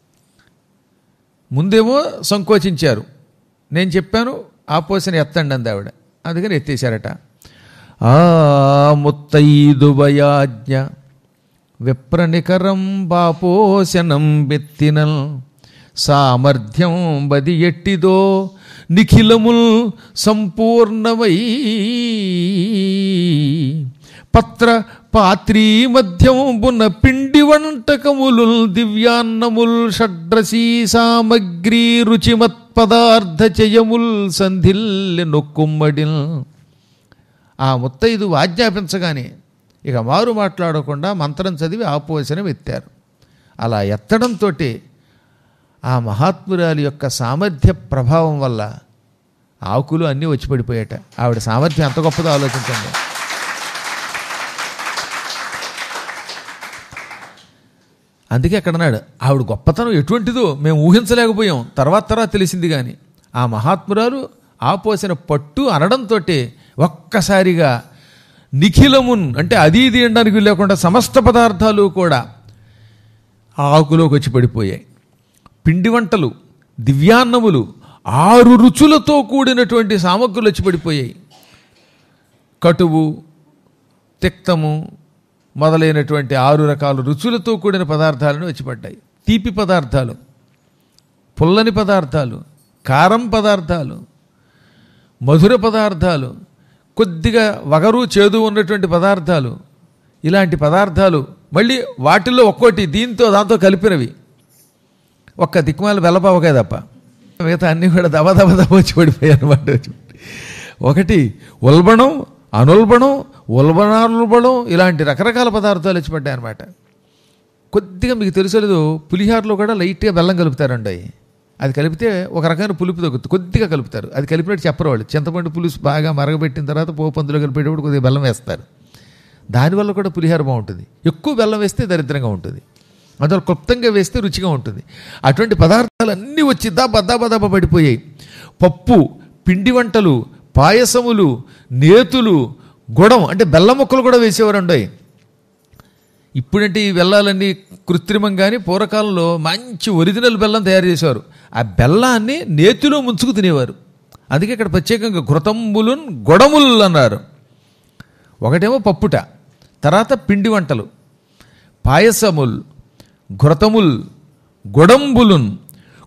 ముందేమో సంకోచించారు నేను చెప్పాను ఆపోసిన ఎత్తండి అంది ఆవిడ అందుకని ఎత్తేశారట ఆ ముత్తైదువయాజ్ఞ విప్రనికరం బాపోశనం బెత్తినల్ సామర్థ్యం బది ఎట్టిదో నిఖిలముల్ సంపూర్ణమై పత్ర పాత్రీ మధ్యంబున పిండి వంటకములు దివ్యాన్నముల్ షడ్రసీ సామగ్రీ రుచిమత్ పదార్థ చయముల్ సంధిల్లె నొక్కుమ్మడిల్ ఆ ముత్తైదు ఆజ్ఞాపించగానే ఇక మారు మాట్లాడకుండా మంత్రం చదివి ఆపోసనం ఎత్తారు అలా ఎత్తడంతో ఆ మహాత్మురాలి యొక్క సామర్థ్య ప్రభావం వల్ల ఆకులు అన్నీ వచ్చి పడిపోయాట ఆవిడ సామర్థ్యం ఎంత గొప్పదో ఆలోచించండి అందుకే అక్కడ అన్నాడు ఆవిడ గొప్పతనం ఎటువంటిదో మేము ఊహించలేకపోయాం తర్వాత తర్వాత తెలిసింది కానీ ఆ మహాత్మురాలు ఆపోసిన పట్టు అనడంతో ఒక్కసారిగా నిఖిలమున్ అంటే అది ఇది అనడానికి లేకుండా సమస్త పదార్థాలు కూడా ఆ ఆకులోకి వచ్చి పడిపోయాయి పిండి వంటలు దివ్యాన్నములు ఆరు రుచులతో కూడినటువంటి సామగ్రులు వచ్చి పడిపోయాయి కటువు తిక్తము మొదలైనటువంటి ఆరు రకాల రుచులతో కూడిన పదార్థాలను వచ్చిపడ్డాయి తీపి పదార్థాలు పుల్లని పదార్థాలు కారం పదార్థాలు మధుర పదార్థాలు కొద్దిగా వగరు చేదు ఉన్నటువంటి పదార్థాలు ఇలాంటి పదార్థాలు మళ్ళీ వాటిల్లో ఒక్కోటి దీంతో దాంతో కలిపినవి ఒక్క దిక్కుమాల వెల్లపావకాయ తప్ప మిగతా అన్నీ కూడా దబ దబ దబ వచ్చి పడిపోయాయి అనమాట ఒకటి ఉల్బణం అనుల్బణం ఉల్బణానుల్బణం ఇలాంటి రకరకాల పదార్థాలు వచ్చి పడ్డాయి అనమాట కొద్దిగా మీకు తెలుసలేదు పులిహారలో కూడా లైట్గా బెల్లం కలుపుతారండి అది కలిపితే ఒక రకమైన పులుపు తగ్గుతుంది కొద్దిగా కలుపుతారు అది కలిపినట్టు చెప్పరు వాళ్ళు చింతపండు పులుసు బాగా మరగబెట్టిన తర్వాత పోపు అందులో కలిపేటప్పుడు కొద్దిగా బెల్లం వేస్తారు దానివల్ల కూడా పులిహార బాగుంటుంది ఎక్కువ బెల్లం వేస్తే దరిద్రంగా ఉంటుంది అందులో క్లుప్తంగా వేస్తే రుచిగా ఉంటుంది అటువంటి పదార్థాలు అన్నీ వచ్చి దబ్బ దబ్బ దబ్బ పడిపోయాయి పప్పు పిండి వంటలు పాయసములు నేతులు గుడం అంటే బెల్లం ముక్కలు కూడా వేసేవారండి ఇప్పుడంటే ఈ బెల్లాలన్నీ కృత్రిమం కానీ పూర్వకాలంలో మంచి ఒరిజినల్ బెల్లం తయారు చేసేవారు ఆ బెల్లాన్ని నేతిలో ముంచుకు తినేవారు అందుకే ఇక్కడ ప్రత్యేకంగా ఘృతంబులున్ గొడముల్ అన్నారు ఒకటేమో పప్పుట తర్వాత పిండి వంటలు పాయసముల్ ఘృతముల్ గొడంబులున్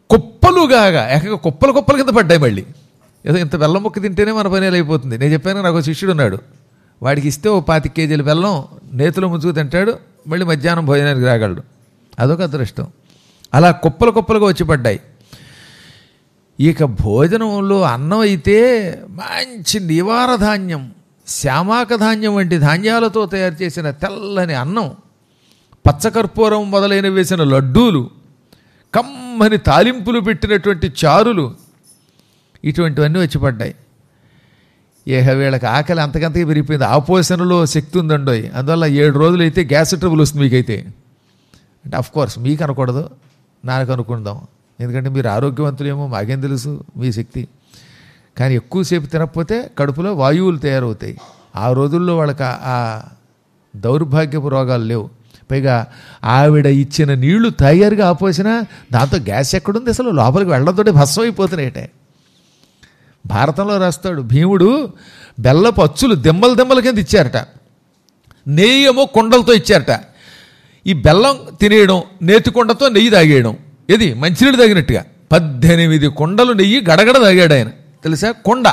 కుప్పలుగాగా ఏకంగా కుప్పలు కుప్పల కింద పడ్డాయి మళ్ళీ ఏదో ఇంత బెల్లం ముక్క తింటేనే మన పని అయిపోతుంది నేను చెప్పాను నాకు ఒక శిష్యుడు ఉన్నాడు వాడికి ఇస్తే ఓ పాతి కేజీల బెల్లం నేతిలో ముంచుకు తింటాడు మళ్ళీ మధ్యాహ్నం భోజనానికి రాగలడు అదొక అదృష్టం అలా కుప్పలు కుప్పలుగా వచ్చి పడ్డాయి ఇక భోజనంలో అన్నం అయితే మంచి నివార ధాన్యం శ్యామాక ధాన్యం వంటి ధాన్యాలతో తయారు చేసిన తెల్లని అన్నం పచ్చకర్పూరం మొదలైన వేసిన లడ్డూలు కమ్మని తాలింపులు పెట్టినటువంటి చారులు ఇటువంటివన్నీ వచ్చి పడ్డాయి ఇక వీళ్ళకి ఆకలి అంతకంతకి పెరిగిపోయింది ఆపోషణలో శక్తి ఉందండోయ్ అందువల్ల ఏడు రోజులు అయితే గ్యాస్ ట్రబుల్ వస్తుంది మీకైతే అంటే అఫ్ కోర్స్ మీకు అనకూడదు నాకు అనుకుందాం ఎందుకంటే మీరు ఆరోగ్యవంతులేమో మాకేం తెలుసు మీ శక్తి కానీ ఎక్కువసేపు తినకపోతే కడుపులో వాయువులు తయారవుతాయి ఆ రోజుల్లో వాళ్ళకి ఆ- ఆ దౌర్భాగ్యపు రోగాలు లేవు పైగా ఆవిడ ఇచ్చిన నీళ్లు తాగారుగా ఆపోసినా దాంతో గ్యాస్ ఎక్కడుంది అసలు లోపలికి వెళ్ళడంతోటి భస్మం అయిపోతున్నాయట భారతంలో రాస్తాడు భీముడు బెల్లపు అచ్చులు దెమ్మల దెమ్మల కింద ఇచ్చారట నెయ్యేమో కుండలతో ఇచ్చారట ఈ బెల్లం తినేయడం నేతి కుండతో నెయ్యి తాగేయడం ఇది మంచినీళ్ళు తాగినట్టుగా పద్దెనిమిది కుండలు నెయ్యి గడగడ తాగాడు ఆయన తెలుసా కొండ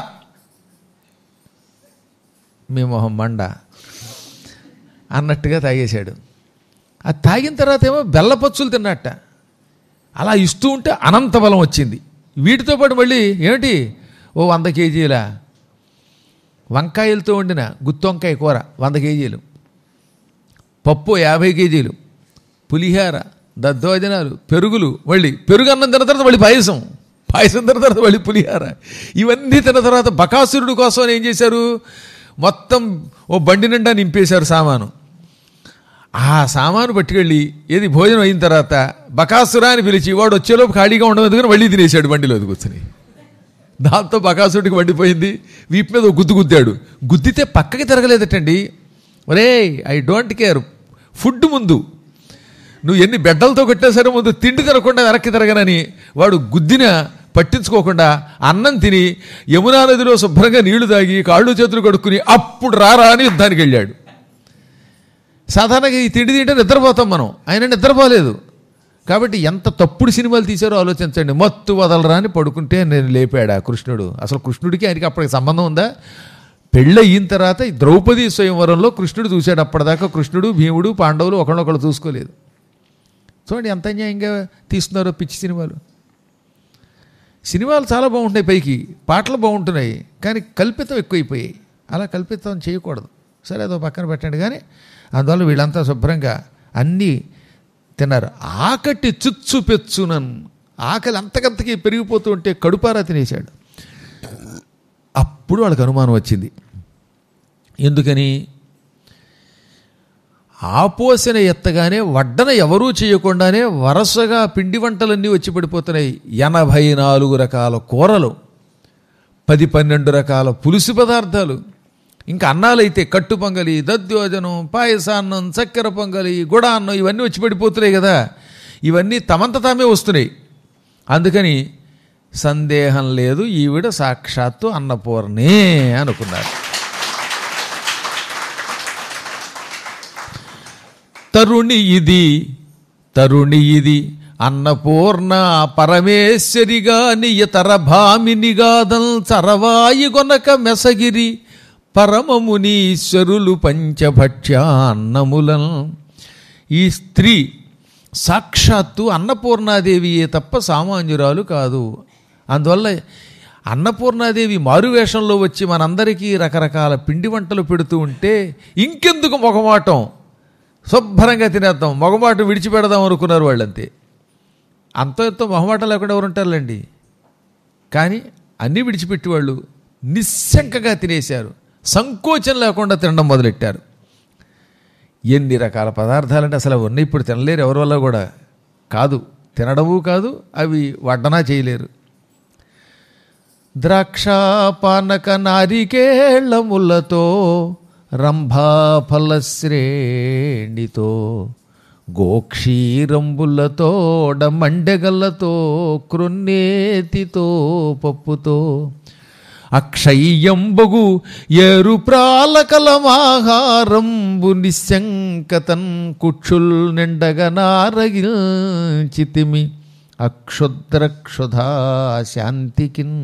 మీ మొహం మండ అన్నట్టుగా తాగేశాడు అది తాగిన తర్వాత ఏమో బెల్లపచ్చులు తిన్నట్ట అలా ఇస్తూ ఉంటే అనంత బలం వచ్చింది వీటితో పాటు మళ్ళీ ఏమిటి ఓ వంద కేజీల వంకాయలతో వండిన గుత్తి వంకాయ కూర వంద కేజీలు పప్పు యాభై కేజీలు పులిహార దద్దోజనాలు పెరుగులు మళ్ళీ పెరుగు అన్నం తిన్న తర్వాత మళ్ళీ పాయసం పాయసం తిన్న తర్వాత మళ్ళీ పులిహార ఇవన్నీ తిన్న తర్వాత బకాసురుడు కోసం ఏం చేశారు మొత్తం ఓ బండి నిండా నింపేశారు సామాను ఆ సామాను పట్టుకెళ్ళి ఏది భోజనం అయిన తర్వాత బకాసురా అని పిలిచి వాడు వచ్చేలోపు ఖాళీగా ఉండడం ఎందుకని మళ్ళీ తినేశాడు బండిలో కూర్చొని దాంతో బకాసుడికి వండిపోయింది వీపు మీద ఒక గుద్దు గుద్దాడు గుద్దితే పక్కకి తిరగలేదటండి ఒరే ఐ డోంట్ కేర్ ఫుడ్ ముందు నువ్వు ఎన్ని బెడ్డలతో కొట్టినా సరే ముందు తిండి తినకుండా వెనక్కి తిరగనని వాడు గుద్దిన పట్టించుకోకుండా అన్నం తిని యమునా నదిలో శుభ్రంగా నీళ్లు తాగి కాళ్ళు చేతులు కడుక్కుని అప్పుడు రారా అని యుద్ధానికి వెళ్ళాడు సాధారణంగా ఈ తిండి తింటే నిద్రపోతాం మనం ఆయన నిద్రపోలేదు కాబట్టి ఎంత తప్పుడు సినిమాలు తీశారో ఆలోచించండి మత్తు వదలరా అని పడుకుంటే నేను లేపాడా కృష్ణుడు అసలు కృష్ణుడికి ఆయనకి అప్పటికి సంబంధం ఉందా పెళ్ళి అయిన తర్వాత ఈ ద్రౌపది స్వయంవరంలో కృష్ణుడు చూశాడు అప్పటిదాకా కృష్ణుడు భీముడు పాండవులు ఒకళ్ళొకళ్ళు చూసుకోలేదు చూడండి ఎంత అన్యాయంగా తీస్తున్నారో పిచ్చి సినిమాలు సినిమాలు చాలా బాగుంటాయి పైకి పాటలు బాగుంటున్నాయి కానీ కల్పితం ఎక్కువైపోయాయి అలా కల్పితం చేయకూడదు సరే అదో పక్కన పెట్టండి కానీ అందువల్ల వీళ్ళంతా శుభ్రంగా అన్నీ తిన్నారు ఆకటి చుచ్చు పెచ్చునన్ ఆకలి అంతకంతకి పెరిగిపోతూ ఉంటే కడుపారా తినేశాడు అప్పుడు వాళ్ళకి అనుమానం వచ్చింది ఎందుకని ఆపోసన ఎత్తగానే వడ్డన ఎవరూ చేయకుండానే వరుసగా పిండి వంటలన్నీ వచ్చి పడిపోతున్నాయి ఎనభై నాలుగు రకాల కూరలు పది పన్నెండు రకాల పులుసు పదార్థాలు ఇంకా అన్నాలైతే కట్టు పొంగలి దద్యోజనం పాయసాన్నం చక్కెర పొంగలి గుడాన్నం ఇవన్నీ వచ్చి పడిపోతున్నాయి కదా ఇవన్నీ తమంత తామే వస్తున్నాయి అందుకని సందేహం లేదు ఈవిడ సాక్షాత్తు అన్నపూర్ణే అనుకున్నారు తరుణి ఇది తరుణి ఇది అన్నపూర్ణ పరమేశ్వరిగా నియతర భామినిగాదల్ చరవాయి గొనక మెసగిరి పరమమునీశ్వరులు పంచభక్ష్యాన్నములను ఈ స్త్రీ సాక్షాత్తు అన్నపూర్ణాదేవియే తప్ప సామాన్యురాలు కాదు అందువల్ల అన్నపూర్ణాదేవి మారువేషంలో వచ్చి మనందరికీ రకరకాల పిండి వంటలు పెడుతూ ఉంటే ఇంకెందుకు మొగమాటం శుభ్రంగా తినేద్దాం మొగమాటం విడిచిపెడదాం అనుకున్నారు వాళ్ళంతే అంత ఎంతో మొహమాటం లేకుండా ఎవరు ఉంటారులేండి కానీ అన్నీ విడిచిపెట్టి వాళ్ళు నిస్శంకగా తినేశారు సంకోచం లేకుండా తినడం మొదలెట్టారు ఎన్ని రకాల పదార్థాలంటే అసలు అవన్నీ ఇప్పుడు తినలేరు ఎవరి వల్ల కూడా కాదు తినడము కాదు అవి వడ్డనా చేయలేరు ద్రాక్ష పానక నారికేళములతో రంభాఫల శ్రేణితో గోక్షీరంబులతోడ మండెగల్లతో క్రొన్నేతితో పప్పుతో అక్షయ్యంబగు ఏరు ప్రాలకలమాహారంబు నిశంకతన్ కుక్షుల్ నిండగ నారగిల్చితిమి అక్షుద్రక్షుధా శాంతికిన్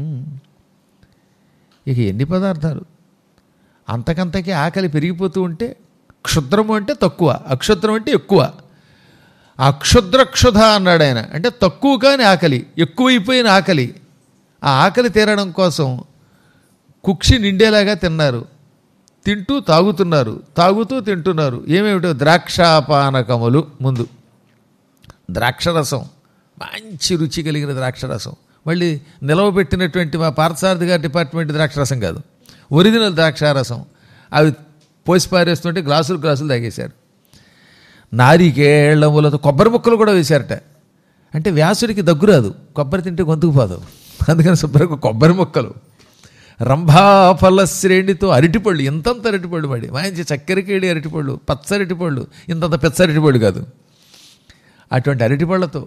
ఇక ఎన్ని పదార్థాలు అంతకంతకి ఆకలి పెరిగిపోతూ ఉంటే క్షుద్రము అంటే తక్కువ అక్షుద్రం అంటే ఎక్కువ అక్షుద్రక్షుధ అన్నాడు ఆయన అంటే తక్కువ కాని ఆకలి ఎక్కువైపోయిన ఆకలి ఆ ఆకలి తీరడం కోసం కుక్షి నిండేలాగా తిన్నారు తింటూ తాగుతున్నారు తాగుతూ తింటున్నారు ఏమేమిటో ద్రాక్షాపానకములు ముందు ద్రాక్షరసం మంచి రుచి కలిగిన ద్రాక్షరసం మళ్ళీ నిలవబెట్టినటువంటి మా పార్థసారథి గారి డిపార్ట్మెంట్ ద్రాక్షరసం కాదు ఒరిజినల్ ద్రాక్షారసం అవి పోసి పారేస్తుంటే గ్లాసులు గ్లాసులు తాగేశారు నారికేళ్లములతో కొబ్బరి ముక్కలు కూడా వేశారట అంటే వ్యాసుడికి దగ్గు రాదు కొబ్బరి తింటే గొంతుకు పోదు అందుకని శుభ్రంగా కొబ్బరి ముక్కలు రంభాఫల శ్రేణితో అరటిపళ్ళు ఇంతంత అరటిపళ్ళు పడి మంచి చక్కెరకేడి అరటిపళ్ళు పచ్చరటిపళ్ళు ఇంతంత పెచ్చరటిపళ్ళు కాదు అటువంటి అరటిపళ్ళతో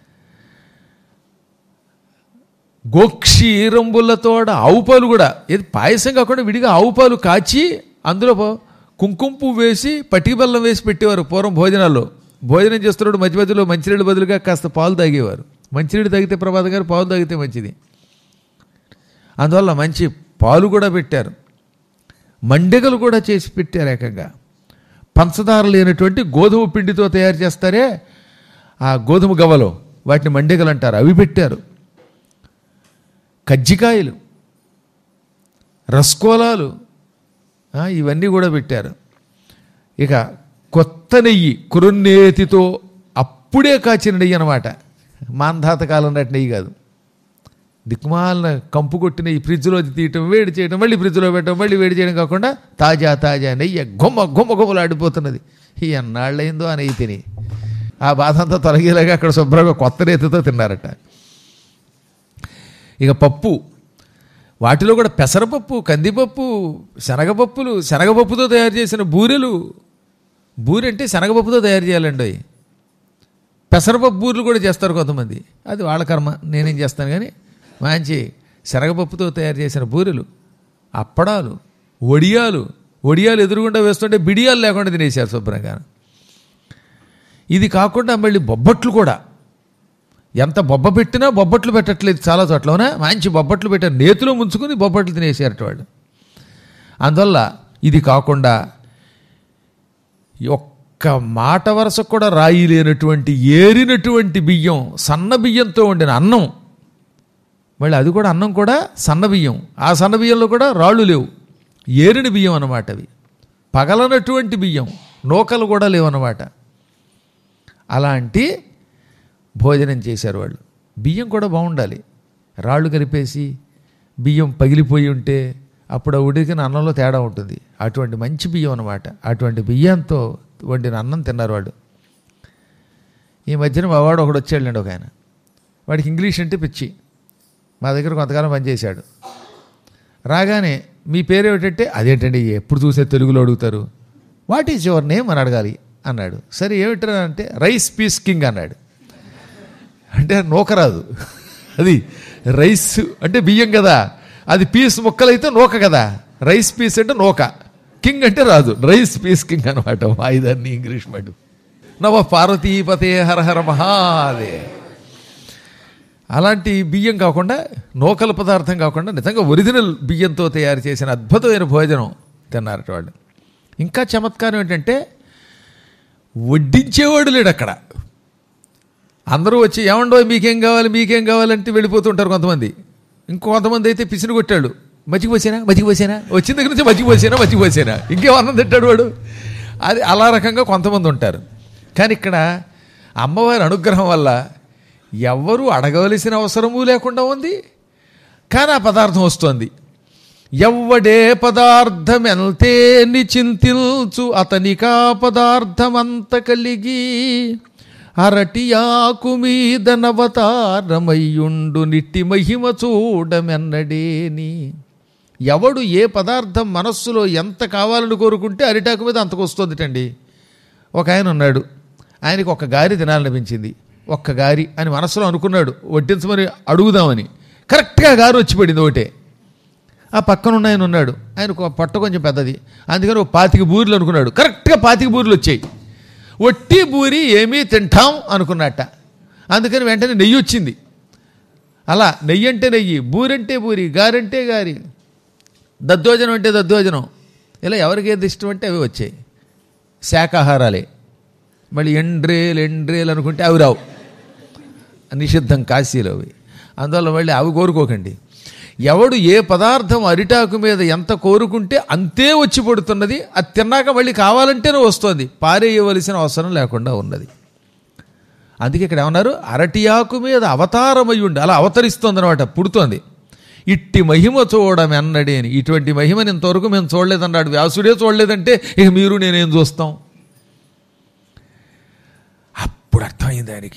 గోక్షీరంబులతోడ ఆవు పాలు కూడా ఏది పాయసం కాకుండా విడిగా ఆవు పాలు కాచి అందులో పో- కుంకుమ పువ్వు వేసి పటికి బెల్లం వేసి పెట్టేవారు పూర్వం భోజనాల్లో భోజనం చేస్తున్నప్పుడు మధ్య మధ్యలో మంచినీళ్ళు బదులుగా కాస్త పాలు తాగేవారు మంచినీళ్ళు తాగితే ప్రభాతం గారు పాలు తాగితే మంచిది అందువల్ల మంచి పాలు కూడా పెట్టారు మండెగలు కూడా చేసి పెట్టారు ఏకంగా పంచదార లేనటువంటి గోధుమ పిండితో తయారు చేస్తారే ఆ గోధుమ గవ్వలో వాటిని మండెగలు అంటారు అవి పెట్టారు కజ్జికాయలు రస్కోలాలు ఆ, ఇవన్నీ కూడా పెట్టారు ఇక కొత్త నెయ్యి కురున్నేతితో అప్పుడే కాచిన నెయ్యి అనమాట మాంధాత కాలం నాటి నెయ్యి కాదు దిక్కుమాలిన కంపు కొట్టిన ఈ ఫ్రిడ్జ్లో తీయటం వేడి చేయడం మళ్ళీ ఫ్రిడ్జ్లో పెట్టడం మళ్ళీ వేడి చేయడం కాకుండా తాజా తాజా నెయ్యి గుమ్మ గుమ్మ గుమ్మలు ఆడిపోతున్నది ఈ ఎన్నాళ్ళైందో ఆ నెయ్యి తిని ఆ బాధ అంతా తొలగేలాగా అక్కడ శుభ్రంగా కొత్త రేతితో తిన్నారట ఇక పప్పు వాటిలో కూడా పెసరపప్పు కందిపప్పు శనగపప్పులు శనగపప్పుతో తయారు చేసిన బూరెలు బూరె అంటే శనగపప్పుతో తయారు చేయాలండి అవి పెసరపప్పు బూరెలు కూడా చేస్తారు కొంతమంది అది వాళ్ళ కర్మ నేనేం చేస్తాను కానీ మంచి శనగపప్పుతో తయారు చేసిన బూరెలు అప్పడాలు వడియాలు వడియాలు ఎదురుగుండా వేస్తుంటే బిడియాలు లేకుండా తినేశారు శుభ్రంగా ఇది కాకుండా మళ్ళీ బొబ్బట్లు కూడా ఎంత బొబ్బ పెట్టినా బొబ్బట్లు పెట్టట్లేదు చాలా చోట్లనే మంచి బొబ్బట్లు పెట్టారు నేతిలో ముంచుకుని బొబ్బట్లు తినేసారట వాళ్ళు అందువల్ల ఇది కాకుండా ఈ ఒక్క మాట వరుస కూడా రాయి లేనటువంటి ఏరినటువంటి బియ్యం సన్న బియ్యంతో వండిన అన్నం మళ్ళీ అది కూడా అన్నం కూడా సన్న బియ్యం ఆ సన్న బియ్యంలో కూడా రాళ్ళు లేవు ఏరిన బియ్యం అన్నమాట అవి పగలనటువంటి బియ్యం నూకలు కూడా లేవన్నమాట అలాంటి భోజనం చేశారు వాళ్ళు బియ్యం కూడా బాగుండాలి రాళ్ళు కలిపేసి బియ్యం పగిలిపోయి ఉంటే అప్పుడు ఆ ఉడికిన అన్నంలో తేడా ఉంటుంది అటువంటి మంచి బియ్యం అనమాట అటువంటి బియ్యంతో వండిన అన్నం తిన్నారు వాళ్ళు ఈ మధ్యన మా వాడు ఒకడు వచ్చాడండి ఒక ఆయన వాడికి ఇంగ్లీష్ అంటే పిచ్చి మా దగ్గర కొంతకాలం పనిచేశాడు రాగానే మీ పేరు ఏమిటంటే అదేంటండి ఎప్పుడు చూసే తెలుగులో అడుగుతారు వాట్ ఈజ్ యువర్ నేమ్ అని అడగాలి అన్నాడు సరే ఏమిటరా అంటే రైస్ పీస్ కింగ్ అన్నాడు అంటే నూకరాదు అది రైస్ అంటే బియ్యం కదా అది పీస్ ముక్కలైతే నూక కదా రైస్ పీస్ అంటే నూక కింగ్ అంటే రాదు రైస్ పీస్ కింగ్ అనమాట వాయిదాన్ని ఇంగ్లీష్ మాట నవ పార్వతీపతే హర హర మహాదే అలాంటి బియ్యం కాకుండా నూకల పదార్థం కాకుండా నిజంగా ఒరిజినల్ బియ్యంతో తయారు చేసిన అద్భుతమైన భోజనం తిన్నారట వాళ్ళు ఇంకా చమత్కారం ఏంటంటే వడ్డించేవాడు లేడు అక్కడ అందరూ వచ్చి ఏమండో మీకేం కావాలి మీకేం కావాలంటే వెళ్ళిపోతుంటారు కొంతమంది ఇంకొంతమంది అయితే పిసిని కొట్టాడు మజ్జిగ పోసేనా మజ్జిగ పోసేనా వచ్చిన దగ్గర నుంచి మజ్జిగ పోసేనా మజ్జిగ పోసేనా ఇంకేం అన్నం తింటాడు వాడు అది అలా రకంగా కొంతమంది ఉంటారు కానీ ఇక్కడ అమ్మవారి అనుగ్రహం వల్ల ఎవ్వరూ అడగవలసిన అవసరము లేకుండా ఉంది కానీ ఆ పదార్థం వస్తోంది ఎవ్వడే పదార్థం ఎంతేని చింతిల్చు అతనికా పదార్థమంత కలిగి అరటి ఆకు మీద నవతారమయ్యుండు నిట్టి మహిమ చూడమెన్నడేని ఎవడు ఏ పదార్థం మనస్సులో ఎంత కావాలని కోరుకుంటే అరిటాకు మీద అంతకు వస్తుందిటండి ఒక ఆయన ఉన్నాడు ఆయనకి ఒక గారి తినాలనిపించింది ఒక్క గారి అని మనసులో అనుకున్నాడు వడ్డించమని అడుగుదామని కరెక్ట్గా గారి వచ్చి పడింది ఒకటే ఆ పక్కన ఉన్న ఆయన ఉన్నాడు ఆయన పొట్ట కొంచెం పెద్దది అందుకని ఒక పాతిక బూరెలు అనుకున్నాడు కరెక్ట్గా పాతిక బూరెలు వచ్చాయి ఒట్టి బూరి ఏమీ తింటాం అనుకున్నట్ట అందుకని వెంటనే నెయ్యి వచ్చింది అలా నెయ్యి అంటే నెయ్యి బూరంటే బూరి గారంటే గారి దద్దోజనం అంటే దద్దోజనం ఇలా ఎవరికి ఏది ఇష్టం అంటే అవి వచ్చాయి శాకాహారాలే మళ్ళీ ఎండ్రేలు ఎండ్రేలు అనుకుంటే అవి రావు నిషిద్ధం కాశీలో అవి అందువల్ల మళ్ళీ అవి కోరుకోకండి ఎవడు ఏ పదార్థం అరిటాకు మీద ఎంత కోరుకుంటే అంతే వచ్చి పడుతున్నది అది తిన్నాక మళ్ళీ కావాలంటేనే వస్తుంది పారేయవలసిన అవసరం లేకుండా ఉన్నది అందుకే ఇక్కడ ఏమన్నారు అరటి ఆకు మీద అవతారమై ఉండి అలా అవతరిస్తుంది అనమాట పుడుతోంది ఇట్టి మహిమ చూడమెన్నడి అని ఇటువంటి మహిమని ఇంతవరకు మేము చూడలేదన్నాడు వ్యాసుడే చూడలేదంటే ఇక మీరు నేనేం చూస్తాం అప్పుడు అర్థమైంది ఆయనకి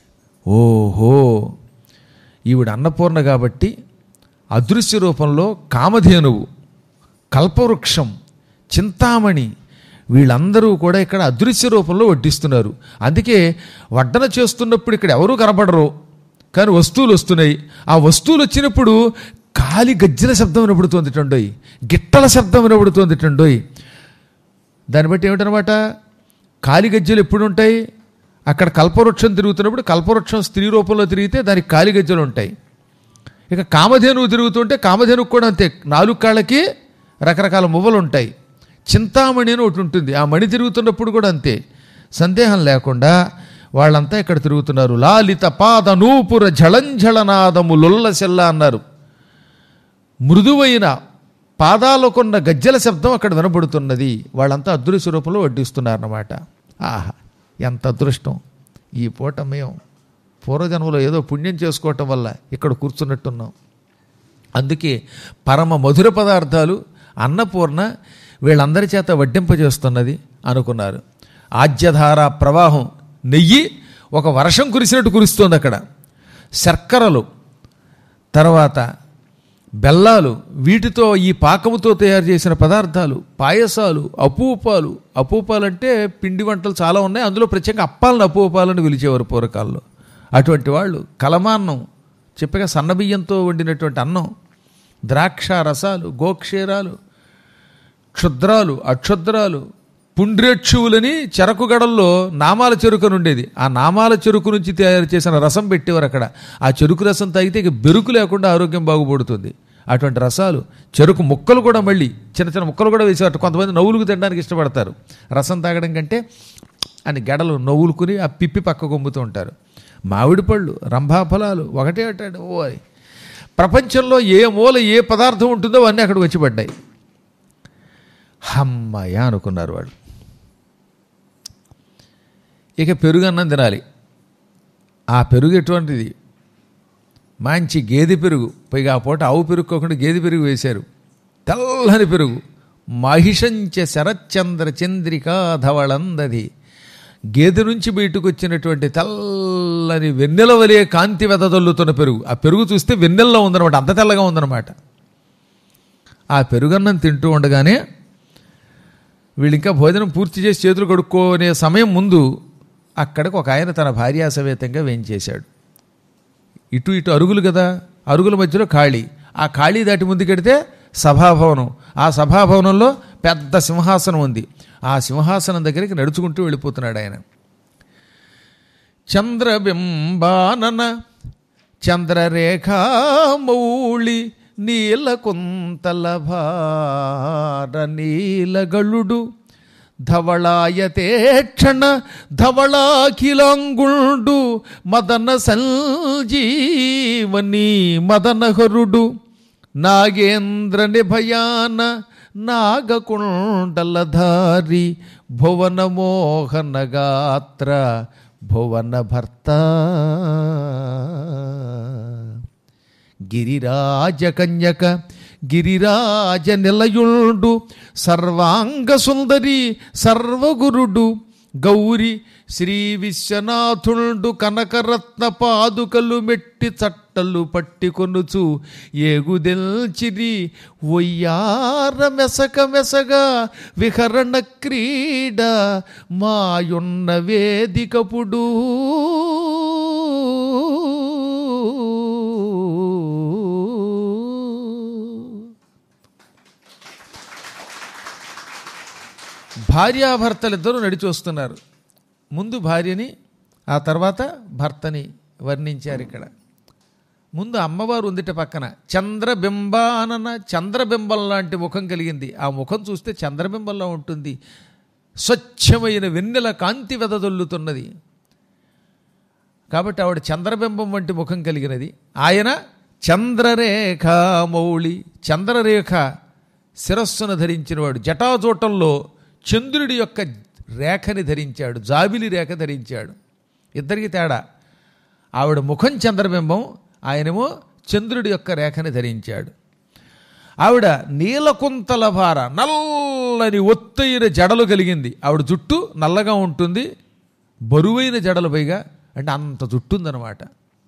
ఓహో ఈవిడ అన్నపూర్ణ కాబట్టి అదృశ్య రూపంలో కామధేనువు కల్పవృక్షం చింతామణి వీళ్ళందరూ కూడా ఇక్కడ అదృశ్య రూపంలో వడ్డిస్తున్నారు అందుకే వడ్డన చేస్తున్నప్పుడు ఇక్కడ ఎవరూ కనపడరు కానీ వస్తువులు వస్తున్నాయి ఆ వస్తువులు వచ్చినప్పుడు కాలి గజ్జల శబ్దం వినబడుతోంది టండోయ్ గిట్టల శబ్దం వినబడుతోంది టండోయ్ దాన్ని బట్టి ఏమిటనమాట కాలి గజ్జలు ఎప్పుడు ఉంటాయి అక్కడ కల్పవృక్షం తిరుగుతున్నప్పుడు కల్పవృక్షం స్త్రీ రూపంలో తిరిగితే దానికి కాలి గజ్జలు ఉంటాయి ఇక కామధేనువు తిరుగుతుంటే కామధేనువు కూడా అంతే నాలుగు కాళ్ళకి రకరకాల మువ్వలు ఉంటాయి చింతామణి అని ఒకటి ఉంటుంది ఆ మణి తిరుగుతున్నప్పుడు కూడా అంతే సందేహం లేకుండా వాళ్ళంతా ఇక్కడ తిరుగుతున్నారు లాలిత పాద నూపుర జళంజళనాదము లొల్ల సెల్ల అన్నారు మృదువైన పాదాలకున్న గజ్జల శబ్దం అక్కడ వినబడుతున్నది వాళ్ళంతా అదృశ్య రూపంలో వడ్డిస్తున్నారన్నమాట ఆహా ఎంత అదృష్టం ఈ పూట మేము పూర్వజన్మలో ఏదో పుణ్యం చేసుకోవటం వల్ల ఇక్కడ కూర్చున్నట్టున్నాం అందుకే పరమ మధుర పదార్థాలు అన్నపూర్ణ వీళ్ళందరి చేత వడ్డింపజేస్తున్నది అనుకున్నారు ఆజ్యధార ప్రవాహం నెయ్యి ఒక వర్షం కురిసినట్టు కురుస్తోంది అక్కడ శర్కరలు తర్వాత బెల్లాలు వీటితో ఈ పాకముతో తయారు చేసిన పదార్థాలు పాయసాలు అపూపాలు అపూపాలు అంటే పిండి వంటలు చాలా ఉన్నాయి అందులో ప్రత్యేకంగా అప్పాలను అపూపాలను పిలిచేవారు పూర్వకాలంలో అటువంటి వాళ్ళు కలమాన్నం చెప్పగా సన్నబియ్యంతో వండినటువంటి అన్నం ద్రాక్ష రసాలు గోక్షీరాలు క్షుద్రాలు అక్షుద్రాలు పుండ్రేక్షువులని చెరకు గడల్లో నామాల చెరుకు ఉండేది ఆ నామాల చెరుకు నుంచి తయారు చేసిన రసం పెట్టేవారు అక్కడ ఆ చెరుకు రసం తాగితే ఇక బెరుకు లేకుండా ఆరోగ్యం బాగుపడుతుంది అటువంటి రసాలు చెరుకు ముక్కలు కూడా మళ్ళీ చిన్న చిన్న ముక్కలు కూడా వేసేవారు కొంతమంది నవ్వులకు తినడానికి ఇష్టపడతారు రసం తాగడం కంటే అని గడలు నవ్వులుకుని ఆ పిప్పి పక్క కొమ్ముతూ ఉంటారు మామిడి పళ్ళు రంభాఫలాలు ఒకటే అంటాడు ఓ అని. ప్రపంచంలో ఏ మూల ఏ పదార్థం ఉంటుందో అవన్నీ అక్కడికి వచ్చి పడ్డాయి హమ్మయ్య అనుకున్నారు వాళ్ళు ఇక పెరుగు అన్నం తినాలి ఆ పెరుగు ఎటువంటిది మంచి గేదె పెరుగు పైగా ఆ పూట ఆవు పెరుగు కాకుండా గేదె పెరుగు వేశారు తెల్లని పెరుగు మహిషంచ శరచంద్ర చంద్రికా ధవళందది గేదె నుంచి బయటకు వచ్చినటువంటి తెల్లని వెన్నెల వలె కాంతి వెదజల్లుతున్న పెరుగు ఆ పెరుగు చూస్తే వెన్నెల్లో ఉందన్నమాట అంత తెల్లగా ఉందన్నమాట ఆ పెరుగన్నం తింటూ ఉండగానే వీళ్ళు ఇంకా భోజనం పూర్తి చేసి చేతులు కడుక్కోనే సమయం ముందు అక్కడికి ఒక ఆయన తన భార్యా సమేతంగా వేయించేశాడు ఇటు ఇటు అరుగులు కదా అరుగుల మధ్యలో ఖాళీ ఆ ఖాళీ దాటి ముందుకెడితే సభాభవనం ఆ సభాభవనంలో పెద్ద సింహాసనం ఉంది ఆ సింహాసనం దగ్గరికి నడుచుకుంటూ వెళ్ళిపోతున్నాడు ఆయన చంద్రబింబానన చంద్రరేఖామౌళి నీలకుంతల భార నీలగళుడు ధవళాయతేక్షణ ధవళాఖిలాంగుండు మదన సంజీవని మదనహరుడు నాగేంద్ర నిభయాన నాగకుండలధారి భువన మోహన గాత్ర భువన భర్త గిరిరాజ కన్యక గిరిరాజ నిలయుండు సర్వాంగ సుందరి సర్వగురుడు గౌరి శ్రీ విశ్వనాథుండు కనకరత్న పాదుకలు మెట్టి చట్టలు పట్టికొనుచు ఏగుదెల్చిరి ఒయ్యార మెసక మెసగా విహరణ క్రీడ మాయున్న వేదికపుడు భార్యాభర్తలిద్దరూ నడిచి వస్తున్నారు ముందు భార్యని ఆ తర్వాత భర్తని వర్ణించారు ఇక్కడ ముందు అమ్మవారు ఉందిట పక్కన చంద్రబింబానన చంద్రబింబం లాంటి ముఖం కలిగింది ఆ ముఖం చూస్తే చంద్రబింబంలో ఉంటుంది స్వచ్ఛమైన వెన్నెల కాంతి వెదజల్లుతున్నది కాబట్టి ఆవిడ చంద్రబింబం వంటి ముఖం కలిగినది ఆయన చంద్రరేఖ మౌళి చంద్రరేఖ శిరస్సును ధరించినవాడు జటాజూటంలో చంద్రుడి యొక్క రేఖని ధరించాడు జాబిలి రేఖ ధరించాడు ఇద్దరికి తేడా ఆవిడ ముఖం చంద్రబింబం ఆయనేమో చంద్రుడి యొక్క రేఖని ధరించాడు ఆవిడ నీలకుంతల భార నల్లని ఒత్తైన జడలు కలిగింది ఆవిడ జుట్టు నల్లగా ఉంటుంది బరువైన జడలు పైగా అంటే అంత జుట్టు ఉందన్నమాట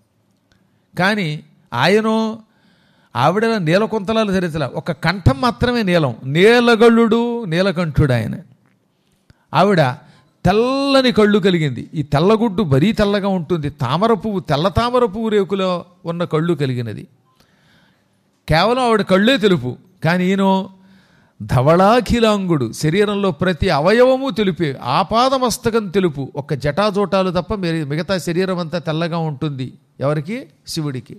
కానీ ఆయనో ఆవిడ నీలకుంతలాలు ధరించలే ఒక కంఠం మాత్రమే నీలం నీలగళ్ళుడు నీలకంఠుడు ఆయన ఆవిడ తెల్లని కళ్ళు కలిగింది ఈ తెల్లగుడ్డు మరీ తెల్లగా ఉంటుంది తామర పువ్వు తెల్ల తామర పువ్వు రేకులో ఉన్న కళ్ళు కలిగినది కేవలం ఆవిడ కళ్ళే తెలుపు కానీ ఈయన ధవళాఖిలాంగుడు శరీరంలో ప్రతి అవయవము తెలుపే ఆపాదమస్తకం తెలుపు ఒక్క జటాజోటాలు తప్ప మరి- మిగతా శరీరం అంతా తెల్లగా ఉంటుంది ఎవరికి శివుడికి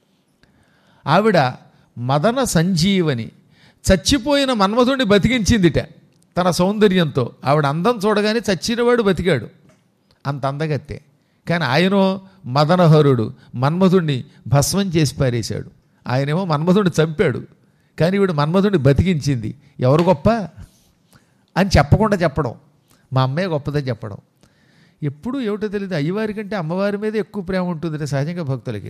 ఆవిడ మదన సంజీవని చచ్చిపోయిన మన్మధుడిని బతికించిందిట తన సౌందర్యంతో ఆవిడ అందం చూడగానే చచ్చినవాడు బతికాడు అంత అందగత్తే కానీ ఆయనో మదనహరుడు మన్మధుడిని భస్మం చేసి పారేశాడు ఆయనేమో మన్మధుడిని చంపాడు కానీ ఈవిడ మన్మధుడిని బతికించింది ఎవరు గొప్ప అని చెప్పకుండా చెప్పడం మా అమ్మే గొప్పదని చెప్పడం ఎప్పుడు ఏమిటో తెలియదు అయ్యవారి కంటే అమ్మవారి మీద ఎక్కువ ప్రేమ ఉంటుంది సహజంగా భక్తులకి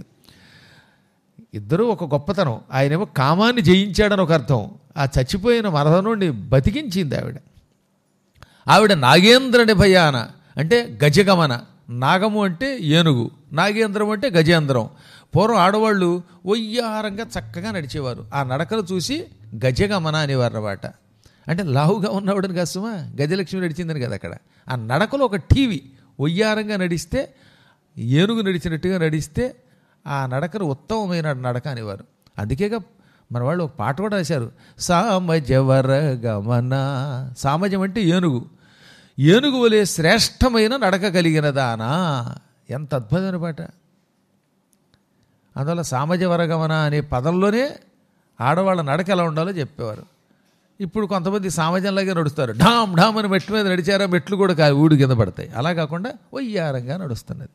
ఇద్దరూ ఒక గొప్పతనం ఆయనేమో కామాన్ని జయించాడని ఒక అర్థం ఆ చచ్చిపోయిన మరదనుడిని బతికించింది ఆవిడ ఆవిడ నాగేంద్రుని భయాన అంటే గజగమన నాగము అంటే ఏనుగు నాగేంద్రం అంటే గజేంద్రం పూర్వం ఆడవాళ్ళు ఒయ్యారంగా చక్కగా నడిచేవారు ఆ నడకను చూసి గజగమన అనేవారు అన్నమాట అంటే లావుగా ఉన్నవాడని కష్టమా గజలక్ష్మి నడిచిందని కదా అక్కడ ఆ నడకలో ఒక టీవీ ఒయ్యారంగా నడిస్తే ఏనుగు నడిచినట్టుగా నడిస్తే ఆ నడకను ఉత్తమమైన నడక అనేవారు అందుకేగా మన వాళ్ళు ఒక పాట కూడా రాశారు సామజవర గమన సామజం అంటే ఏనుగు ఏనుగు వలె శ్రేష్టమైన నడక కలిగిన దానా ఎంత అద్భుతమైన పాట అందువల్ల సామజవర గమన అనే పదంలోనే ఆడవాళ్ళ నడక ఎలా ఉండాలో చెప్పేవారు ఇప్పుడు కొంతమంది సామజంలాగే నడుస్తారు ఢామ్ ఢామ్ అని మెట్ల మీద నడిచారా మెట్లు కూడా కా ఊడి కింద పడతాయి అలా కాకుండా వయ్యారంగా నడుస్తున్నది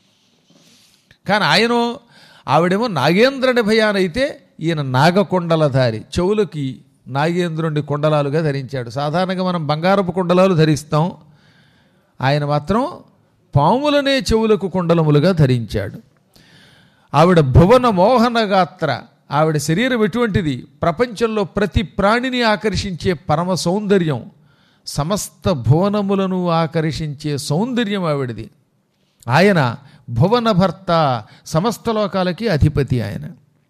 కానీ ఆయన ఆవిడేమో నాగేంద్రుని భయానైతే ఈయన నాగకొండలధారి చెవులకి నాగేంద్రుని కుండలాలుగా ధరించాడు సాధారణంగా మనం బంగారపు కుండలాలు ధరిస్తాం ఆయన మాత్రం పాములనే చెవులకు కుండలములుగా ధరించాడు ఆవిడ భువన మోహన గాత్ర ఆవిడ శరీరం ఎటువంటిది ప్రపంచంలో ప్రతి ప్రాణిని ఆకర్షించే పరమ సౌందర్యం సమస్త భువనములను ఆకర్షించే సౌందర్యం ఆవిడది ఆయన భువన భర్త సమస్త లోకాలకి అధిపతి ఆయన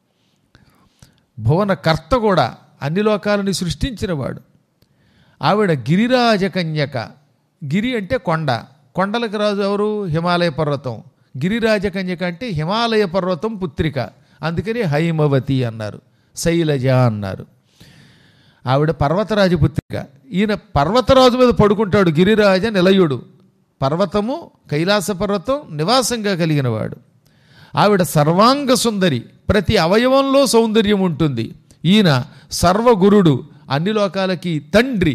భువన కర్త కూడా అన్ని లోకాలని సృష్టించినవాడు ఆవిడ గిరిరాజ కన్యక గిరి అంటే కొండ కొండలకు రాజు ఎవరు హిమాలయ పర్వతం గిరిరాజ కన్యక అంటే హిమాలయ పర్వతం పుత్రిక అందుకని హైమవతి అన్నారు శైలజ అన్నారు ఆవిడ పర్వతరాజు పుత్రిక ఈయన పర్వతరాజు మీద పడుకుంటాడు గిరిరాజ నిలయుడు పర్వతము కైలాస పర్వతం నివాసంగా కలిగినవాడు ఆవిడ సర్వాంగ సుందరి ప్రతి అవయవంలో సౌందర్యం ఉంటుంది ఈయన సర్వగురుడు అన్ని లోకాలకి తండ్రి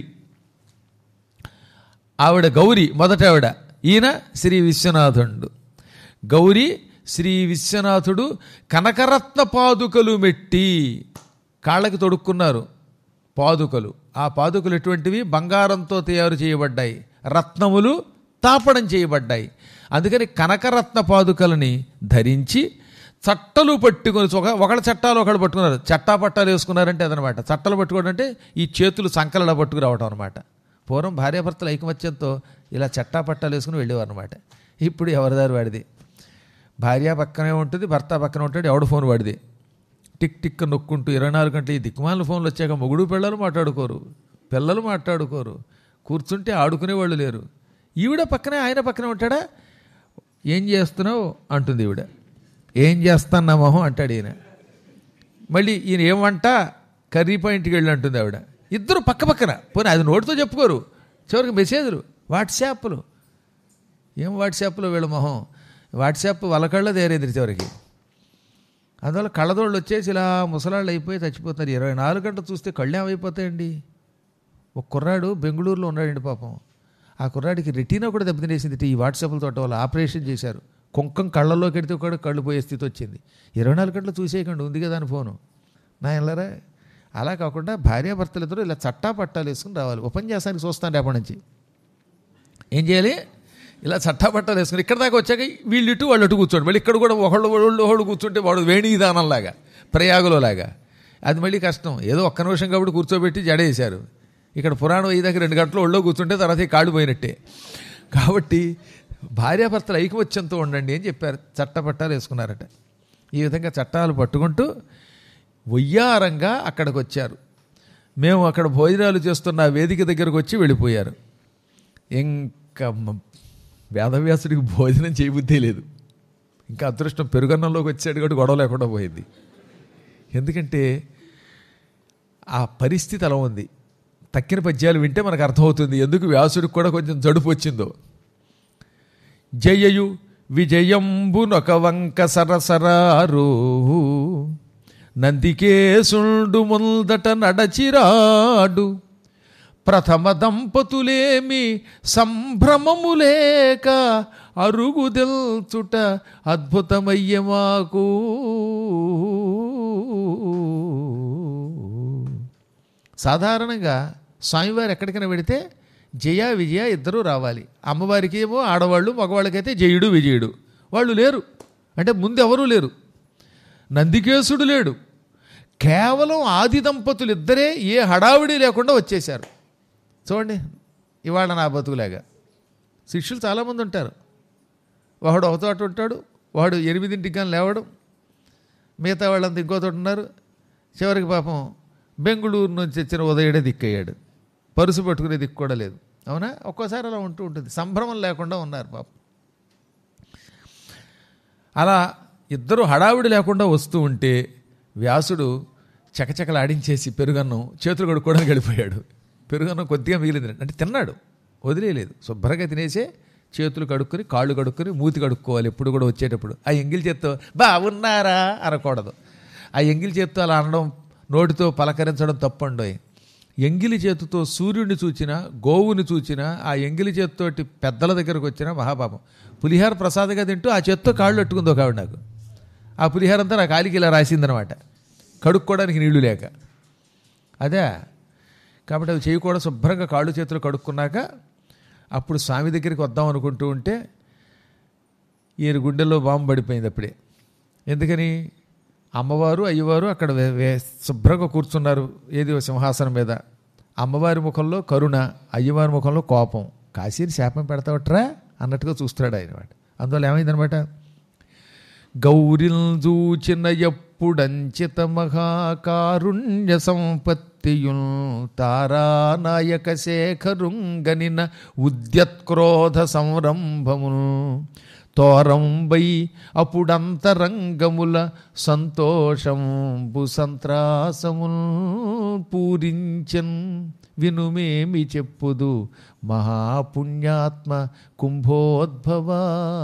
ఆవిడ గౌరి మొదట ఆవిడ ఈయన శ్రీ విశ్వనాథుడు గౌరీ శ్రీ విశ్వనాథుడు కనకరత్న పాదుకలు మెట్టి కాళ్ళకి తొడుక్కున్నారు పాదుకలు ఆ పాదుకలు ఎటువంటివి బంగారంతో తయారు చేయబడ్డాయి రత్నములు తాపడం చేయబడ్డాయి అందుకని కనకరత్న పాదుకలని ధరించి చట్టలు పట్టుకొని ఒక ఒకళ్ళ చట్టాలు ఒకళ్ళు పట్టుకున్నారు చట్టా పట్టాలు వేసుకున్నారంటే అదనమాట చట్టలు పట్టుకోవడం అంటే ఈ చేతులు సంకలలో పట్టుకురావడం అనమాట పూర్వం భార్యాభర్తల ఐకమత్యంతో ఇలా చట్టా పట్టాలు వేసుకుని వెళ్ళేవారు అనమాట ఇప్పుడు ఎవరిదారు వాడిది భార్య పక్కనే ఉంటుంది భర్త పక్కనే ఉంటాడు ఎవడు ఫోన్ వాడిది టిక్ టిక్ నొక్కుంటూ ఇరవై నాలుగు గంటలు ఈ దిక్కుమాల ఫోన్లు వచ్చాక మొగుడు పిల్లలు మాట్లాడుకోరు పిల్లలు మాట్లాడుకోరు కూర్చుంటే ఆడుకునే వాళ్ళు లేరు ఈవిడ పక్కనే ఆయన పక్కనే ఉంటాడా ఏం చేస్తున్నావు అంటుంది ఈవిడ ఏం చేస్తాన్నా మొహం అంటాడు ఈయన మళ్ళీ ఈయన ఏమంట కర్రీ పాయింట్కి వెళ్ళి అంటుంది ఆవిడ ఇద్దరు పక్క పక్కన పోనీ అది నోటితో చెప్పుకోరు చివరికి మెసేజ్లు వాట్సాప్లు ఏం వాట్సాప్లో వీళ్ళ మొహం వాట్సాప్ వాళ్ళకళ్ళ దేరేది చివరికి అందువల్ల కళ్ళదోళ్ళు వచ్చేసి ఇలా ముసలాళ్ళు అయిపోయి చచ్చిపోతున్నారు ఇరవై నాలుగు గంటలు చూస్తే కళ్ళు ఏమైపోతాయండి ఒక కుర్రాడు బెంగళూరులో ఉన్నాడండి పాపం ఆ కుర్రాడికి రెటీనా కూడా దెబ్బతినేసింది ఈ వాట్సాప్ల తోట వాళ్ళు ఆపరేషన్ చేశారు కుంకం కళ్ళలోకి ఎడితే కూడా కళ్ళు పోయే స్థితి వచ్చింది ఇరవై నాలుగు గంటలు చూసేయకండి ఉంది కదా అని ఫోను నా ఎల్లరా అలా కాకుండా భార్యాభర్తలిద్దరూ ఇలా చట్టా పట్టాలు వేసుకుని రావాలి ఉపన్యాసానికి చూస్తాను రేపటి నుంచి ఏం చేయాలి ఇలా చట్టా పట్టాలు వేసుకుని ఇక్కడ దాకా వచ్చాక వీళ్ళు ఇటు వాళ్ళు అటు కూర్చోండి మళ్ళీ ఇక్కడ కూడా ఒకళ్ళు వాళ్ళు ఒకళ్ళు కూర్చుంటే వాడు వేణి విధానంలాగా ప్రయాగులో లాగా అది మళ్ళీ కష్టం ఏదో ఒక్క నిమిషం కాబట్టి కూర్చోబెట్టి జడేశారు ఇక్కడ పురాణం అయ్యేదాకా రెండు గంటలు ఒళ్ళో కూర్చుంటే తర్వాత ఈ కాళ్ళు పోయినట్టే కాబట్టి భార్యాభర్తలు ఐకమత్యంతో ఉండండి అని చెప్పారు చట్టపట్టాలు వేసుకున్నారట ఈ విధంగా చట్టాలు పట్టుకుంటూ వయ్యారంగా అక్కడికి వచ్చారు మేము అక్కడ భోజనాలు చేస్తున్న ఆ వేదిక దగ్గరకు వచ్చి వెళ్ళిపోయారు ఇంకా మ- వేదవ్యాసుడికి భోజనం చేయబుద్ధి లేదు ఇంకా అదృష్టం పెరుగన్నంలోకి వచ్చాడు కాబట్టి గొడవ లేకుండా పోయింది ఎందుకంటే ఆ పరిస్థితి అలా ఉంది తక్కిన పద్యాలు వింటే మనకు అర్థమవుతుంది ఎందుకు వ్యాసుడికి కూడా కొంచెం జడుపు వచ్చిందో జయయు విజయంబునొక వంక సరసరారు నందికేశుండు ముందట నడచిరాడు ప్రథమ దంపతులేమి సంభ్రమములేక అరుగుదెల్చుట అద్భుతమయ్య మాకు సాధారణంగా స్వామివారు ఎక్కడికైనా పెడితే జయ విజయ ఇద్దరూ రావాలి అమ్మవారికి ఏమో ఆడవాళ్ళు మగవాళ్ళకైతే జయుడు విజయుడు వాళ్ళు లేరు అంటే ముందు ఎవరూ లేరు నందికేశుడు లేడు కేవలం ఆది దంపతులు ఇద్దరే ఏ హడావిడి లేకుండా వచ్చేశారు చూడండి ఇవాళ నా బతుకులాగా శిష్యులు చాలామంది ఉంటారు వాడు ఒక చోట ఉంటాడు వాడు ఎనిమిదింటికి కానీ లేవడం మిగతా వాళ్ళంతా ఇంకో చోట ఉన్నారు చివరికి పాపం బెంగళూరు నుంచి వచ్చిన ఉదయుడే దిక్కయ్యాడు పరుసు పట్టుకునే దిక్కు కూడా లేదు అవునా ఒక్కోసారి అలా ఉంటూ ఉంటుంది సంభ్రమం లేకుండా ఉన్నారు పాపం అలా ఇద్దరు హడావిడి లేకుండా వస్తూ ఉంటే వ్యాసుడు చకచకలాడించేసి పెరుగన్నం చేతులు కడుక్కోవడానికి వెళ్ళిపోయాడు పెరుగన్నం కొద్దిగా మిగిలింది అంటే తిన్నాడు వదిలేయలేదు శుభ్రంగా తినేసే చేతులు కడుక్కొని కాళ్ళు కడుక్కొని మూతి కడుక్కోవాలి ఎప్పుడు కూడా వచ్చేటప్పుడు ఆ ఎంగిల్ చేత్తో బాగున్నారా అనకూడదు ఆ ఎంగిల్ చేత్తో అలా అనడం నోటితో పలకరించడం తప్పండోయ్ ఎంగిలి చేతితో సూర్యుడిని చూచినా గోవుని చూచినా ఆ ఎంగిలి చేతితోటి పెద్దల దగ్గరకు వచ్చినా మహాపాపం పులిహార ప్రసాదగా తింటూ ఆ చేత్తో కాళ్ళు అట్టుకుంది ఒక ఆవిడ నాకు ఆ పులిహార అంతా నా కాలికి ఇలా రాసిందనమాట కడుక్కోవడానికి నీళ్లు లేక అదే కాబట్టి అవి చేయకూడదు శుభ్రంగా కాళ్ళు చేతులు కడుక్కున్నాక అప్పుడు స్వామి దగ్గరికి వద్దాం అనుకుంటూ ఉంటే ఈయన గుండెల్లో బాంబు పడిపోయింది అప్పుడే ఎందుకని అమ్మవారు అయ్యవారు అక్కడ వే- వే- శుభ్రంగా కూర్చున్నారు ఏది ఓ సింహాసనం మీద అమ్మవారి ముఖంలో కరుణ అయ్యవారి ముఖంలో కోపం కాశీని శాపం పెడతావట్రా అన్నట్టుగా చూస్తాడు ఆయన వాడు అందువల్ల ఏమైందనమాట గౌరిల్జూచిన ఎప్పుడంచిత మహాకారుణ్య సంపత్తియుల్ తారానాయక శేఖరుంగనిన ఉద్యత్క్రోధ సంరంభముల్ తోరంబై అప్పుడంతరంగముల సంతోషంబు సంత్రాసముల్ పూరించన్ వినుమేమి చెప్పుదు మహాపుణ్యాత్మ కుంభోద్భవా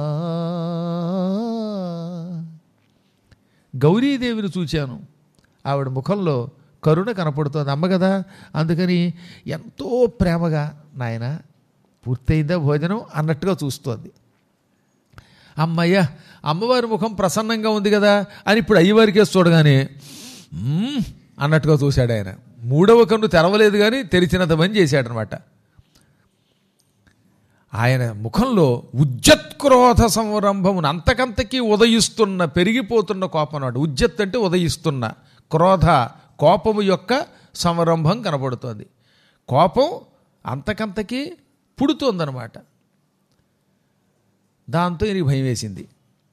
గౌరీదేవిని చూచాను ఆవిడ ముఖంలో కరుణ కనపడుతోంది అమ్మ కదా అందుకని ఎంతో ప్రేమగా నాయన పూర్తయిందా భోజనం అన్నట్టుగా చూస్తోంది అమ్మయ్య అమ్మవారి ముఖం ప్రసన్నంగా ఉంది కదా అని ఇప్పుడు అయ్యవారికేసి చూడగానే "మ్మ్" అన్నట్టుగా చూశాడు ఆయన మూడవ కన్ను తెరవలేదు కానీ తెరిచినంత పని చేశాడనమాట ఆయన ముఖంలో ఉజ్జత్క్రోధ సంరంభమును అంతకంతకీ ఉదయిస్తున్న పెరిగిపోతున్న కోపం అన్నమాట ఉజ్జత్ అంటే ఉదయిస్తున్న క్రోధ కోపము యొక్క సంరంభం కనబడుతోంది కోపం అంతకంతకీ పుడుతోందనమాట దాంతో ఈయనకి భయం వేసింది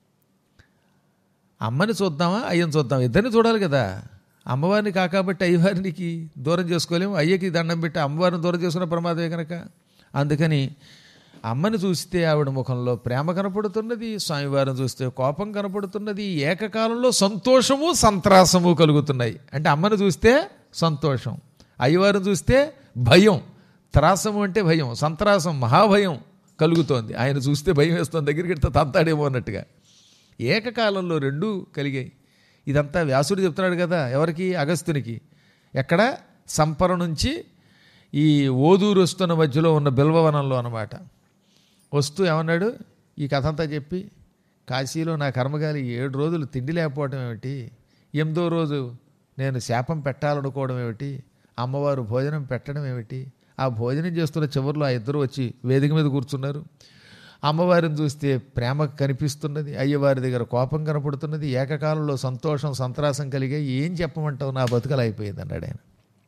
అమ్మని చూద్దామా అయ్యని చూద్దామా ఇద్దరిని చూడాలి కదా అమ్మవారిని కాకాబట్టి అయ్యవారికి దూరం చేసుకోలేము అయ్యకి దండం పెట్టి అమ్మవారిని దూరం చేసుకున్న ప్రమాదమే కనుక అందుకని అమ్మని చూస్తే ఆవిడ ముఖంలో ప్రేమ కనపడుతున్నది స్వామివారిని చూస్తే కోపం కనపడుతున్నది ఏకకాలంలో సంతోషము సంత్రాసము కలుగుతున్నాయి అంటే అమ్మని చూస్తే సంతోషం అయ్యవారిని చూస్తే భయం త్రాసము అంటే భయం సంత్రాసం మహాభయం కలుగుతోంది ఆయన చూస్తే భయం వేస్తుంది దగ్గరికి వెళ్తే తంతాడేమో అన్నట్టుగా ఏకకాలంలో రెండూ కలిగాయి ఇదంతా వ్యాసుడు చెప్తున్నాడు కదా ఎవరికి అగస్త్యునికి ఎక్కడ సంపర నుంచి ఈ ఓదూరు వస్తున్న మధ్యలో ఉన్న బిల్వవనంలో అన్నమాట వస్తూ ఏమన్నాడు ఈ కథ అంతా చెప్పి కాశీలో నా కర్మగాలి ఏడు రోజులు తిండి లేకపోవడం ఏమిటి ఎనిమిదో రోజు నేను శాపం పెట్టాలనుకోవడం ఏమిటి అమ్మవారు భోజనం పెట్టడం ఏమిటి ఆ భోజనం చేస్తున్న చివరిలో ఆ ఇద్దరు వచ్చి వేదిక మీద కూర్చున్నారు అమ్మవారిని చూస్తే ప్రేమ కనిపిస్తున్నది అయ్యవారి దగ్గర కోపం కనపడుతున్నది ఏకకాలంలో సంతోషం సంత్రాసం కలిగే ఏం చెప్పమంటావు నా బతుకలు అయిపోయింది అన్నాడు ఆయన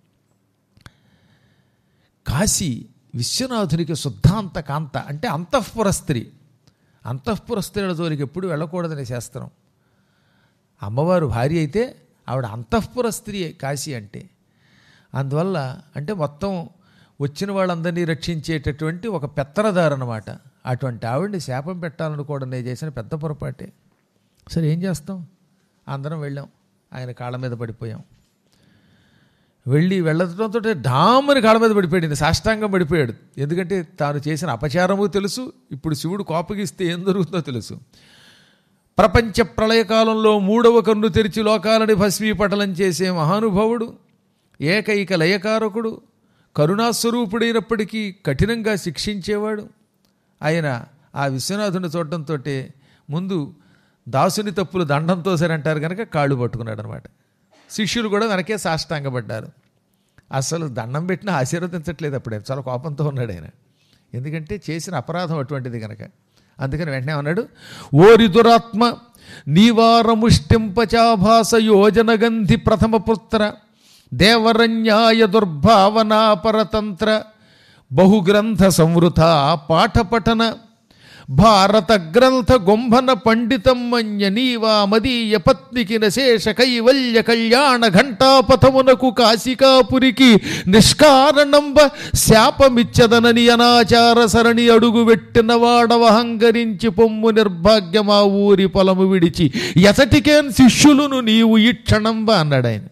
కాశీ విశ్వనాథునికి శుద్ధాంత కాంత అంటే అంతఃపుర స్త్రీ అంతఃపుర స్త్రీల జోలికి ఎప్పుడు వెళ్ళకూడదనే శాస్త్రం అమ్మవారు భార్య అయితే ఆవిడ అంతఃపుర స్త్రీ కాశీ అంటే అందువల్ల అంటే మొత్తం వచ్చిన వాళ్ళందరినీ రక్షించేటటువంటి ఒక పెత్తనదారు అనమాట అటువంటి ఆవిడ్ని శాపం పెట్టాలనుకోవడం నేను చేసిన పెద్ద పొరపాటే సరే ఏం చేస్తాం అందరం వెళ్ళాం ఆయన కాళ్ళ మీద పడిపోయాం వెళ్ళి వెళ్ళడంతో డామని కాళ్ళ మీద పడిపోయాడు ఈయన సాష్టాంగం పడిపోయాడు ఎందుకంటే తాను చేసిన అపచారము తెలుసు ఇప్పుడు శివుడు కోపగిస్తే ఏం జరుగుతుందో తెలుసు ప్రపంచ ప్రళయకాలంలో మూడవ కన్ను తెరిచి లోకాలని భస్మీపటలం చేసే మహానుభావుడు ఏకైక లయకారకుడు కరుణాస్వరూపుడైనప్పటికీ కఠినంగా శిక్షించేవాడు ఆయన ఆ విశ్వనాథుని చూడటంతో ముందు దాసుని తప్పులు దండంతో సరే అంటారు కనుక కాళ్ళు పట్టుకున్నాడు అనమాట శిష్యులు కూడా వెనకే సాష్టాంగపడ్డారు అసలు దండం పెట్టినా ఆశీర్వదించట్లేదు అప్పుడే చాలా కోపంతో ఉన్నాడు ఆయన ఎందుకంటే చేసిన అపరాధం అటువంటిది కనుక అందుకని వెంటనే అన్నాడు ఓరి దురాత్మ నీవారముష్టింపచాభాస యోజనగంధి ప్రథమ పుత్ర దేవరన్యాయ దుర్భావనా పరతంత్ర బహుగ్రంథ సంవృత పాఠపఠన భారత గ్రంథ గొంభన పండితం మన్య నీవా మదీయ పత్నికి నశేష కైవల్య కళ్యాణ ఘంటాపథమునకు కాశికాపురికి నిష్కారణంబ శాపమిచ్చదనని అనాచార సరణి అడుగు పెట్టిన వాడవహంకరించి పొమ్ము నిర్భాగ్యమా ఊరి పొలము విడిచి ఎసటికేన్ శిష్యులును నీవు ఈ క్షణంబ అన్నాడు ఆయన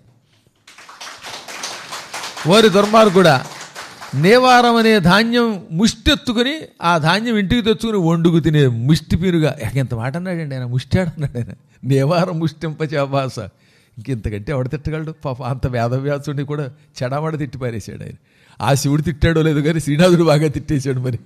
వారి దుర్మార్గుడా నేవారం అనే ధాన్యం ముష్టెత్తుకుని ఆ ధాన్యం ఇంటికి తెచ్చుకుని వండుకు తినే ముష్టి పీరుగా ఇంత మాట అన్నాడండి ఆయన ముష్టాడు అన్నాడు ఆయన నేవారం ముష్టింపచాభాస ఇంకెంతకంటే ఎవడ తిట్టగలడు పాప అంత వేదవ్యాసుడిని కూడా చెడమడ తిట్టి పారేశాడు ఆయన ఆ శివుడు తిట్టాడో లేదు కానీ శ్రీనాథుడు బాగా తిట్టేశాడు మరి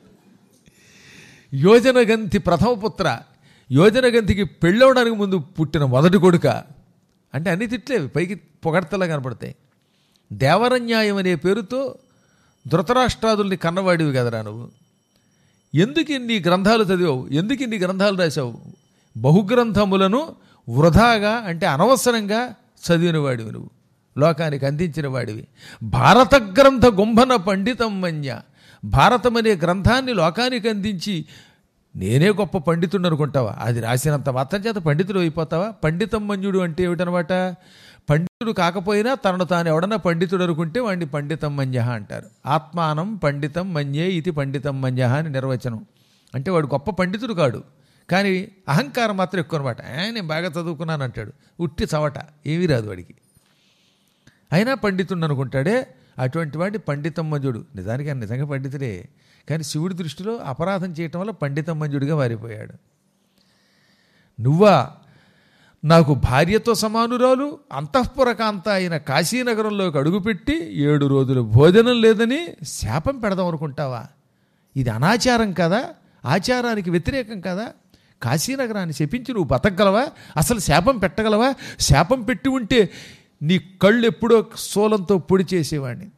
యోజనగంతి ప్రథమ పుత్ర యోజనగంతికి పెళ్ళవడానికి ముందు పుట్టిన మొదటి కొడుక అంటే అన్ని తిట్లేవి పైకి పొగడ్తలా కనపడతాయి దేవరన్యాయం అనే పేరుతో ధృతరాష్ట్రాదుల్ని కన్నవాడివి కదరా నువ్వు ఎందుకు ఇన్ని గ్రంథాలు చదివావు ఎందుకు ఇన్ని గ్రంథాలు రాశావు బహుగ్రంథములను వృధాగా అంటే అనవసరంగా చదివిన వాడివి నువ్వు లోకానికి అందించిన వాడివి భారత గ్రంథ గుంభన పండితం మన్య భారతం అనే గ్రంథాన్ని లోకానికి అందించి నేనే గొప్ప పండితుడు అనుకుంటావా అది రాసినంత మాత్రం చేత పండితుడు అయిపోతావా పండితం మన్యుడు అంటే ఏమిటనమాట పండితుడు కాకపోయినా తనను తాను ఎవడన్నా పండితుడు అనుకుంటే వాడిని పండితం మన్య అంటారు ఆత్మానం పండితం మన్యే ఇది పండితం మన్య అని నిర్వచనం అంటే వాడు గొప్ప పండితుడు కాడు కానీ అహంకారం మాత్రం ఎక్కువ అనమాట నేను బాగా చదువుకున్నాను అంటాడు ఉట్టి చవట ఏమీ రాదు వాడికి అయినా పండితుడు అనుకుంటాడే అటువంటి వాడి పండితమ్మజుడు నిజానికి ఆయన నిజంగా పండితుడే కానీ శివుడి దృష్టిలో అపరాధం చేయటం వల్ల పండితమ్మజుడిగా మారిపోయాడు నువ్వా నాకు భార్యతో సమానురాలు అంతఃపురకాంత అయిన కాశీనగరంలోకి అడుగుపెట్టి ఏడు రోజులు భోజనం లేదని శాపం పెడదాం అనుకుంటావా ఇది అనాచారం కదా ఆచారానికి వ్యతిరేకం కదా కాశీనగరాన్ని శపించి నువ్వు బతకగలవా అసలు శాపం పెట్టగలవా శాపం పెట్టి ఉంటే నీ కళ్ళు ఎప్పుడో సోలంతో పొడి చేసేవాడిని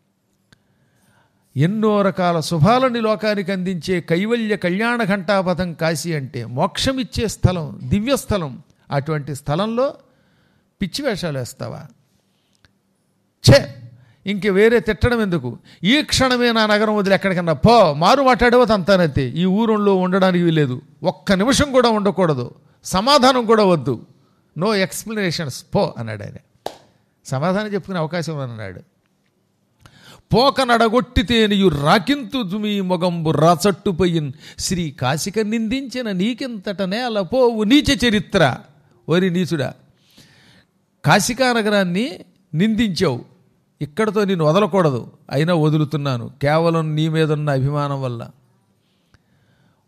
ఎన్నో రకాల శుభాలని లోకానికి అందించే కైవల్య కళ్యాణ ఘంటాపథం కాశీ అంటే మోక్షమిచ్చే స్థలం దివ్యస్థలం అటువంటి స్థలంలో పిచ్చి వేషాలు వేస్తావా ఛే ఇంక వేరే తిట్టడం ఎందుకు ఈ క్షణమే నా నగరం వదిలి ఎక్కడికన్నా పో మారు మాట్లాడేవో అంతానైతే ఈ ఊరంలో ఉండడానికి వీలేదు ఒక్క నిమిషం కూడా ఉండకూడదు సమాధానం కూడా వద్దు నో ఎక్స్ప్లెనేషన్స్ పో అన్నాడు ఆయన సమాధానం చెప్పుకునే అవకాశం అన్నాడు పోక నడగొట్టితేనియు రాకింతు జుమి మొగంబు రాచట్టుపోయిన్ శ్రీ కాశిక నిందించిన నీకింతట నేల పోవు నీచ చరిత్ర ఓరి నీచుడా కాశికా నగరాన్ని నిందించావు ఇక్కడతో నేను వదలకూడదు అయినా వదులుతున్నాను కేవలం నీ మీద ఉన్న అభిమానం వల్ల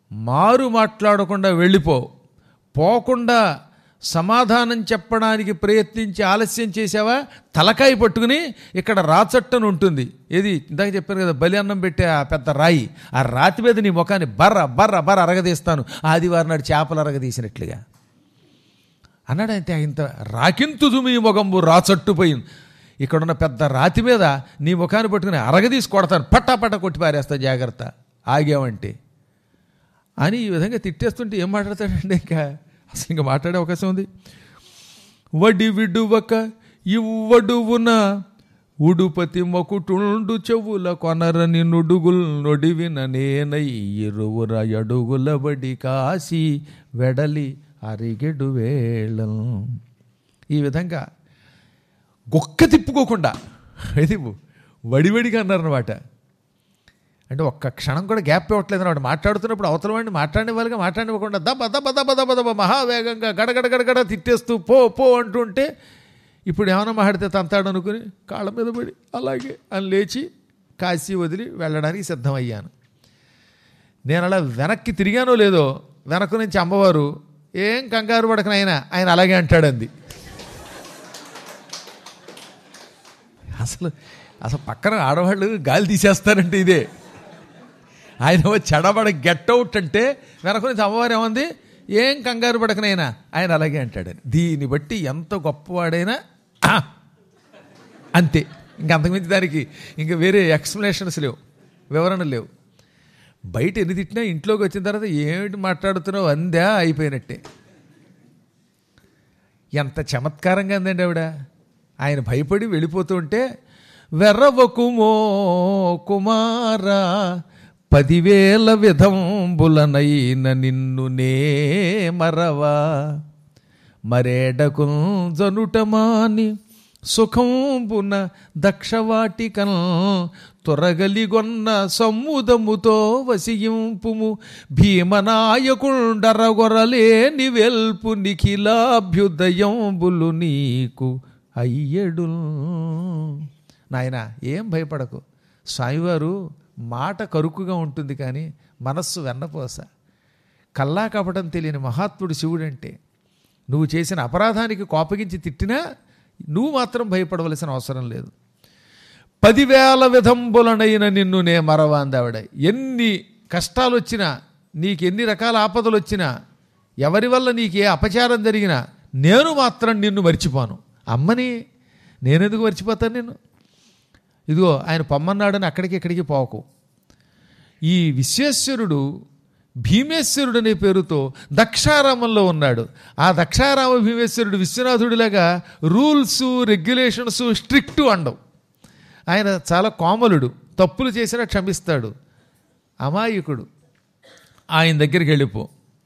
మారు మాట్లాడకుండా వెళ్ళిపో పోకుండా సమాధానం చెప్పడానికి ప్రయత్నించి ఆలస్యం చేసావా తలకాయ పట్టుకుని ఇక్కడ రాచట్టను ఉంటుంది ఏది ఇందాక చెప్పాను కదా బలి అన్నం పెట్టే ఆ పెద్ద రాయి ఆ రాతి మీద నీ ముఖాన్ని బర్ర బర్ర బర్ర అరగదీస్తాను ఆదివారం నాడు చేపలు అరగదీసినట్లుగా అన్నాడు అయితే ఇంత రాకింతుదు మీ మొగంబు రాచట్టుపోయింది ఇక్కడున్న పెద్ద రాతి మీద నీ ముఖాన్ని పట్టుకుని అరగదీసి కొడతాను పట్టా పట్ట కొట్టి పారేస్తా జాగ్రత్త ఆగావంటే అని ఈ విధంగా తిట్టేస్తుంటే ఏం మాట్లాడతాడండి ఇంకా అసలు ఇంకా మాట్లాడే అవకాశం ఉంది వడి విడువక ఇవ్వడువున ఉడుపతి మకుటుండు చెవుల కొనరని నుడుగుల్ నొడివిన నేనై ఇరువుర అడుగుల బడి కాసి వెడలి అరిగెడు వేళం ఈ విధంగా గొక్క తిప్పుకోకుండా ఇది వడివడిగా అన్నారనమాట అంటే ఒక్క క్షణం కూడా గ్యాప్ ఇవ్వట్లేదు వాడు మాట్లాడుతున్నప్పుడు అవతల వాడిని మాట్లాడేవాళ్ళగా మాట్లాడివ్వకుండా దబ్బ దబ్బ దబ్బ దబ్బ దబ్బ మహావేగంగా గడగడ గడగడ తిట్టేస్తూ పో పో అంటుంటే ఇప్పుడు ఏమైనా మాట్లాడితే తంతాడు అనుకుని కాళ్ళ మీద పడి అలాగే అని లేచి కాశీ వదిలి వెళ్ళడానికి సిద్ధమయ్యాను నేను అలా వెనక్కి తిరిగానో లేదో వెనక నుంచి అమ్మవారు ఏం కంగారు పడకనైనా ఆయన అలాగే అంటాడంది అసలు అసలు పక్కన ఆడవాళ్ళు గాలి తీసేస్తారంటే ఇదే ఆయన ఏమో చెడబడ గెట్ అవుట్ అంటే వెనక నుంచి అమ్మవారు ఏమంది ఏం కంగారు పడకనైనా ఆయన అలాగే అంటాడు దీన్ని బట్టి ఎంత గొప్పవాడైనా "ఆ!" అంతే ఇంక అంతకుమించి దానికి ఇంక వేరే ఎక్స్ప్లెనేషన్స్ లేవు వివరణలు లేవు బయట ఎన్ని తిట్టినా ఇంట్లోకి వచ్చిన తర్వాత ఏమిటి మాట్లాడుతున్నావు అందా అయిపోయినట్టే ఎంత చమత్కారంగా అందండి ఆవిడ ఆయన భయపడి వెళ్ళిపోతూ ఉంటే వెర్రవకుమో కుమారా పదివేల విధంబులనైన నిన్ను నే మరవా మరేడకు జనుటమాని సుఖంబున దక్షవాటికన్ తొరగలిగొన్న సమ్ముదముతో వసియింపుము భీమనాయకుండరగొరలేని వెల్పు నిఖిలాభ్యుదయంబులు నీకు అయ్యడు నాయన ఏం భయపడకు స్వామివారు మాట కరుకుగా ఉంటుంది కానీ మనస్సు వెన్నపోస కల్లా కపటం తెలియని మహాత్ముడు శివుడంటే నువ్వు చేసిన అపరాధానికి కోపగించి తిట్టినా నువ్వు మాత్రం భయపడవలసిన అవసరం లేదు పదివేల విధంబులనైన నిన్ను నే మరవాందావిడ ఎన్ని కష్టాలు వచ్చినా నీకు ఎన్ని రకాల ఆపదలు వచ్చినా ఎవరి వల్ల నీకు ఏ అపచారం జరిగినా నేను మాత్రం నిన్ను మర్చిపోను అమ్మని నేనెందుకు మర్చిపోతాను నేను ఇదిగో ఆయన పొమ్మన్నాడని అక్కడికి ఇక్కడికి పోకు ఈ విశ్వేశ్వరుడు భీమేశ్వరుడు అనే పేరుతో దక్షారామంలో ఉన్నాడు ఆ దక్షారామ భీమేశ్వరుడు విశ్వనాథుడిలాగా రూల్స్ రెగ్యులేషన్స్ స్ట్రిక్ట్ అండవు ఆయన చాలా కోమలుడు తప్పులు చేసినా క్షమిస్తాడు అమాయకుడు ఆయన దగ్గరికి వెళ్ళిపో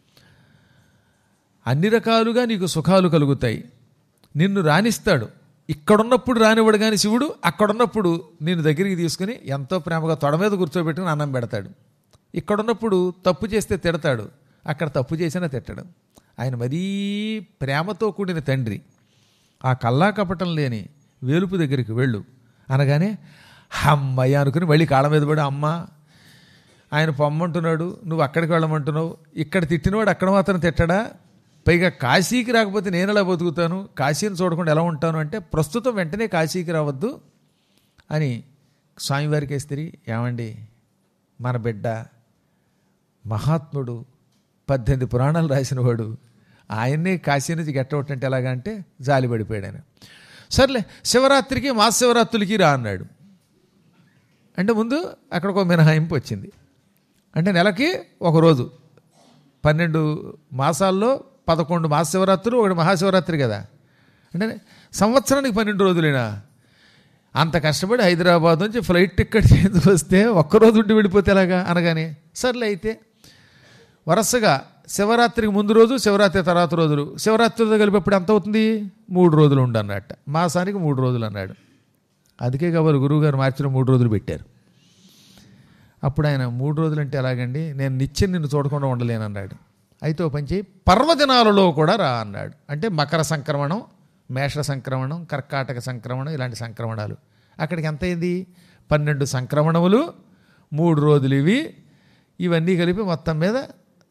అన్ని రకాలుగా నీకు సుఖాలు కలుగుతాయి నిన్ను రాణిస్తాడు ఇక్కడున్నప్పుడు రానివాడు కానీ శివుడు అక్కడున్నప్పుడు నేను దగ్గరికి తీసుకుని ఎంతో ప్రేమగా తొడ మీద కూర్చోబెట్టుకుని అన్నం పెడతాడు ఇక్కడున్నప్పుడు తప్పు చేస్తే తిడతాడు అక్కడ తప్పు చేసినా తిట్టడం ఆయన మరీ ప్రేమతో కూడిన తండ్రి ఆ కల్లా కపటం లేని వేలుపు దగ్గరికి వెళ్ళు అనగానే అమ్మయ్య అనుకుని మళ్ళీ కాళ్ళ మీద పడి అమ్మ ఆయన పొమ్మంటున్నాడు నువ్వు అక్కడికి వెళ్ళమంటున్నావు ఇక్కడ తిట్టినవాడు అక్కడ మాత్రం తిట్టడా పైగా కాశీకి రాకపోతే నేను ఎలా బతుకుతాను కాశీని చూడకుండా ఎలా ఉంటాను అంటే ప్రస్తుతం వెంటనే కాశీకి రావద్దు అని స్వామివారికి వేస్తే ఏమండి మన బిడ్డ మహాత్ముడు పద్దెనిమిది పురాణాలు రాసినవాడు ఆయన్నే కాశీ నుంచి గెట్టవుట్ అంటే ఎలాగంటే జాలి పడిపోయాడు ఆయన సర్లే శివరాత్రికి మా శివరాత్రులకి రా అన్నాడు అంటే ముందు అక్కడ ఒక మినహాయింపు వచ్చింది అంటే నెలకి ఒక రోజు పన్నెండు మాసాల్లో పదకొండు మహాశివరాత్రులు ఒకటి మహాశివరాత్రి కదా అంటే సంవత్సరానికి పన్నెండు రోజులేనా అంత కష్టపడి హైదరాబాద్ నుంచి ఫ్లైట్ టికెట్ చేసి వస్తే ఒక్కరోజు ఉండి వెళ్ళిపోతే ఎలాగా అనగానే సర్లే అయితే వరుసగా శివరాత్రికి ముందు రోజు శివరాత్రి తర్వాత రోజులు శివరాత్రితో కలిపేప్పుడు ఎంత అవుతుంది మూడు రోజులు ఉండు అన్నట్ట మాసానికి మూడు రోజులు అన్నాడు అందుకే కాబట్టి గురువుగారు మార్చిలో మూడు రోజులు పెట్టారు అప్పుడు ఆయన మూడు రోజులు అంటే ఎలాగండి నేను నిత్యం నిన్ను చూడకుండా ఉండలేను అన్నాడు అయితే ఓ పని చేయి పర్వదినాలలో కూడా రా అన్నాడు అంటే మకర సంక్రమణం మేష సంక్రమణం కర్కాటక సంక్రమణం ఇలాంటి సంక్రమణాలు అక్కడికి ఎంత అయింది పన్నెండు సంక్రమణములు మూడు రోజులు ఇవి ఇవన్నీ కలిపి మొత్తం మీద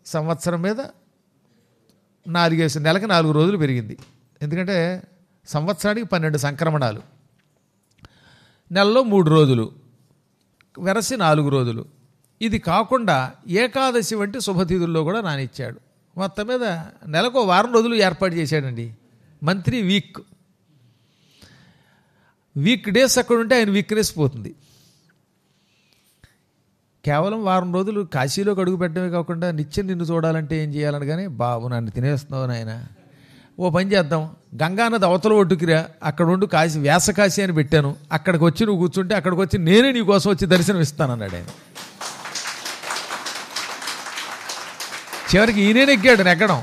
సంవత్సరం మీద నాలుగేసి నెలకి నాలుగు రోజులు పెరిగింది ఎందుకంటే సంవత్సరానికి పన్నెండు సంక్రమణాలు నెలలో మూడు రోజులు వెరసి నాలుగు రోజులు ఇది కాకుండా ఏకాదశి వంటి శుభతిథుల్లో కూడా నానిచ్చాడు మొత్తం మీద నెలకు వారం రోజులు ఏర్పాటు చేశాడండి మంత్రి వీక్ వీక్ డేస్ అక్కడ ఉంటే ఆయన వీక్నెస్ పోతుంది కేవలం వారం రోజులు కాశీలోకి అడుగు పెట్టడమే కాకుండా నిత్యం నిన్ను చూడాలంటే ఏం చేయాలని కానీ బాబు నన్ను తినేస్తున్నావు నాయన ఓ పని చేద్దాం గంగానది అవతల ఒడ్డుకిరా అక్కడ ఉండు కాశీ వ్యాస కాశీ అని పెట్టాను అక్కడికి వచ్చి నువ్వు కూర్చుంటే అక్కడికి వచ్చి నేనే నీ కోసం వచ్చి దర్శనం ఇస్తానన్నాడు ఆయన చివరికి ఈయనే నెగ్గాడు నెగ్గడం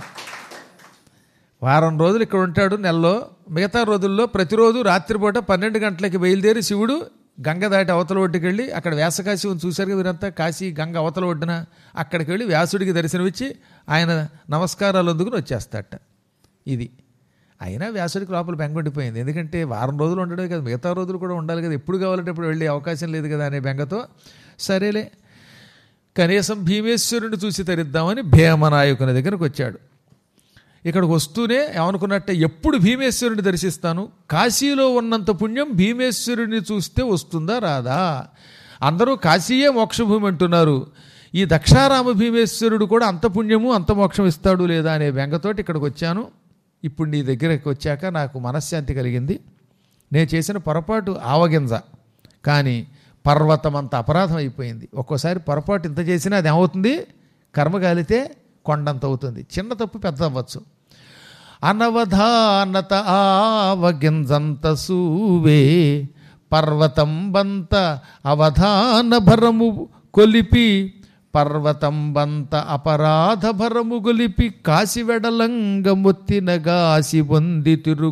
వారం రోజులు ఇక్కడ ఉంటాడు నెలలో మిగతా రోజుల్లో ప్రతిరోజు రాత్రిపూట పన్నెండు గంటలకి బయలుదేరి శివుడు గంగ దాటి అవతల ఒడ్డుకి వెళ్ళి అక్కడ వ్యాసకాశి ఉంది చూశారు కదా వీరంతా కాశీ గంగ అవతల ఒడ్డున అక్కడికి వెళ్ళి వ్యాసుడికి దర్శనమిచ్చి ఆయన నమస్కారాలు అందుకుని వచ్చేస్తాట ఇది అయినా వ్యాసుడికి లోపల బెంగొండిపోయింది ఎందుకంటే వారం రోజులు ఉండడమే కదా మిగతా రోజులు కూడా ఉండాలి కదా ఎప్పుడు కావాలంటే ఇప్పుడు వెళ్ళే అవకాశం లేదు కదా అనే బెంగతో సరేలే కనీసం భీమేశ్వరుని చూసి తరిద్దామని భీమనాయకుని దగ్గరకు వచ్చాడు ఇక్కడికి వస్తూనే ఏమనుకున్నట్టే ఎప్పుడు భీమేశ్వరుని దర్శిస్తాను కాశీలో ఉన్నంత పుణ్యం భీమేశ్వరుని చూస్తే వస్తుందా రాదా అందరూ కాశీయే మోక్షభూమి అంటున్నారు ఈ దక్షారామ భీమేశ్వరుడు కూడా అంత పుణ్యము అంత మోక్షం ఇస్తాడు లేదా అనే బెంగతోటి ఇక్కడికి వచ్చాను ఇప్పుడు నీ దగ్గరకు వచ్చాక నాకు మనశ్శాంతి కలిగింది నేను చేసిన పొరపాటు ఆవగింజ కానీ పర్వతం అంత అపరాధం అయిపోయింది ఒక్కోసారి పొరపాటు ఇంత చేసినా అది ఏమవుతుంది కర్మ కాలితే కొండంత అవుతుంది చిన్న తప్పు పెద్ద అవ్వచ్చు అనవధానత ఆవగింజంత సూవే పర్వతంబంత అవధాన భరము కొలిపి పర్వతంబంత అపరాధ భరము గొలిపి కాసి వెడలంగ మొత్తినగాసి పొంది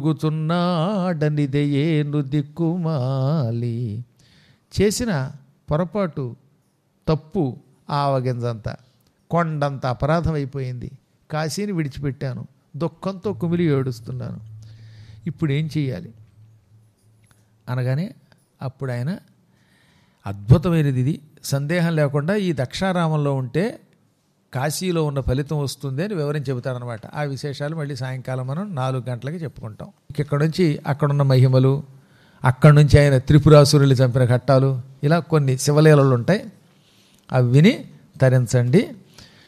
తిరుగుచున్నాడనిదయేను దిక్కుమాలి చేసిన పొరపాటు తప్పు ఆవగింజంత కొండంత అపరాధం అయిపోయింది కాశీని విడిచిపెట్టాను దుఃఖంతో కుమిలి ఏడుస్తున్నాను ఇప్పుడు ఏం చేయాలి అనగానే అప్పుడు ఆయన అద్భుతమైనది ఇది సందేహం లేకుండా ఈ దక్షారామంలో ఉంటే కాశీలో ఉన్న ఫలితం వస్తుంది అని వివరించి చెబుతారనమాట ఆ విశేషాలు మళ్ళీ సాయంకాలం మనం నాలుగు గంటలకి చెప్పుకుంటాం ఇక్కడ నుంచి అక్కడున్న మహిమలు అక్కడి నుంచి ఆయన త్రిపురాసురులు చంపిన ఘట్టాలు ఇలా కొన్ని శివలీలలు ఉంటాయి అవి విని తరించండి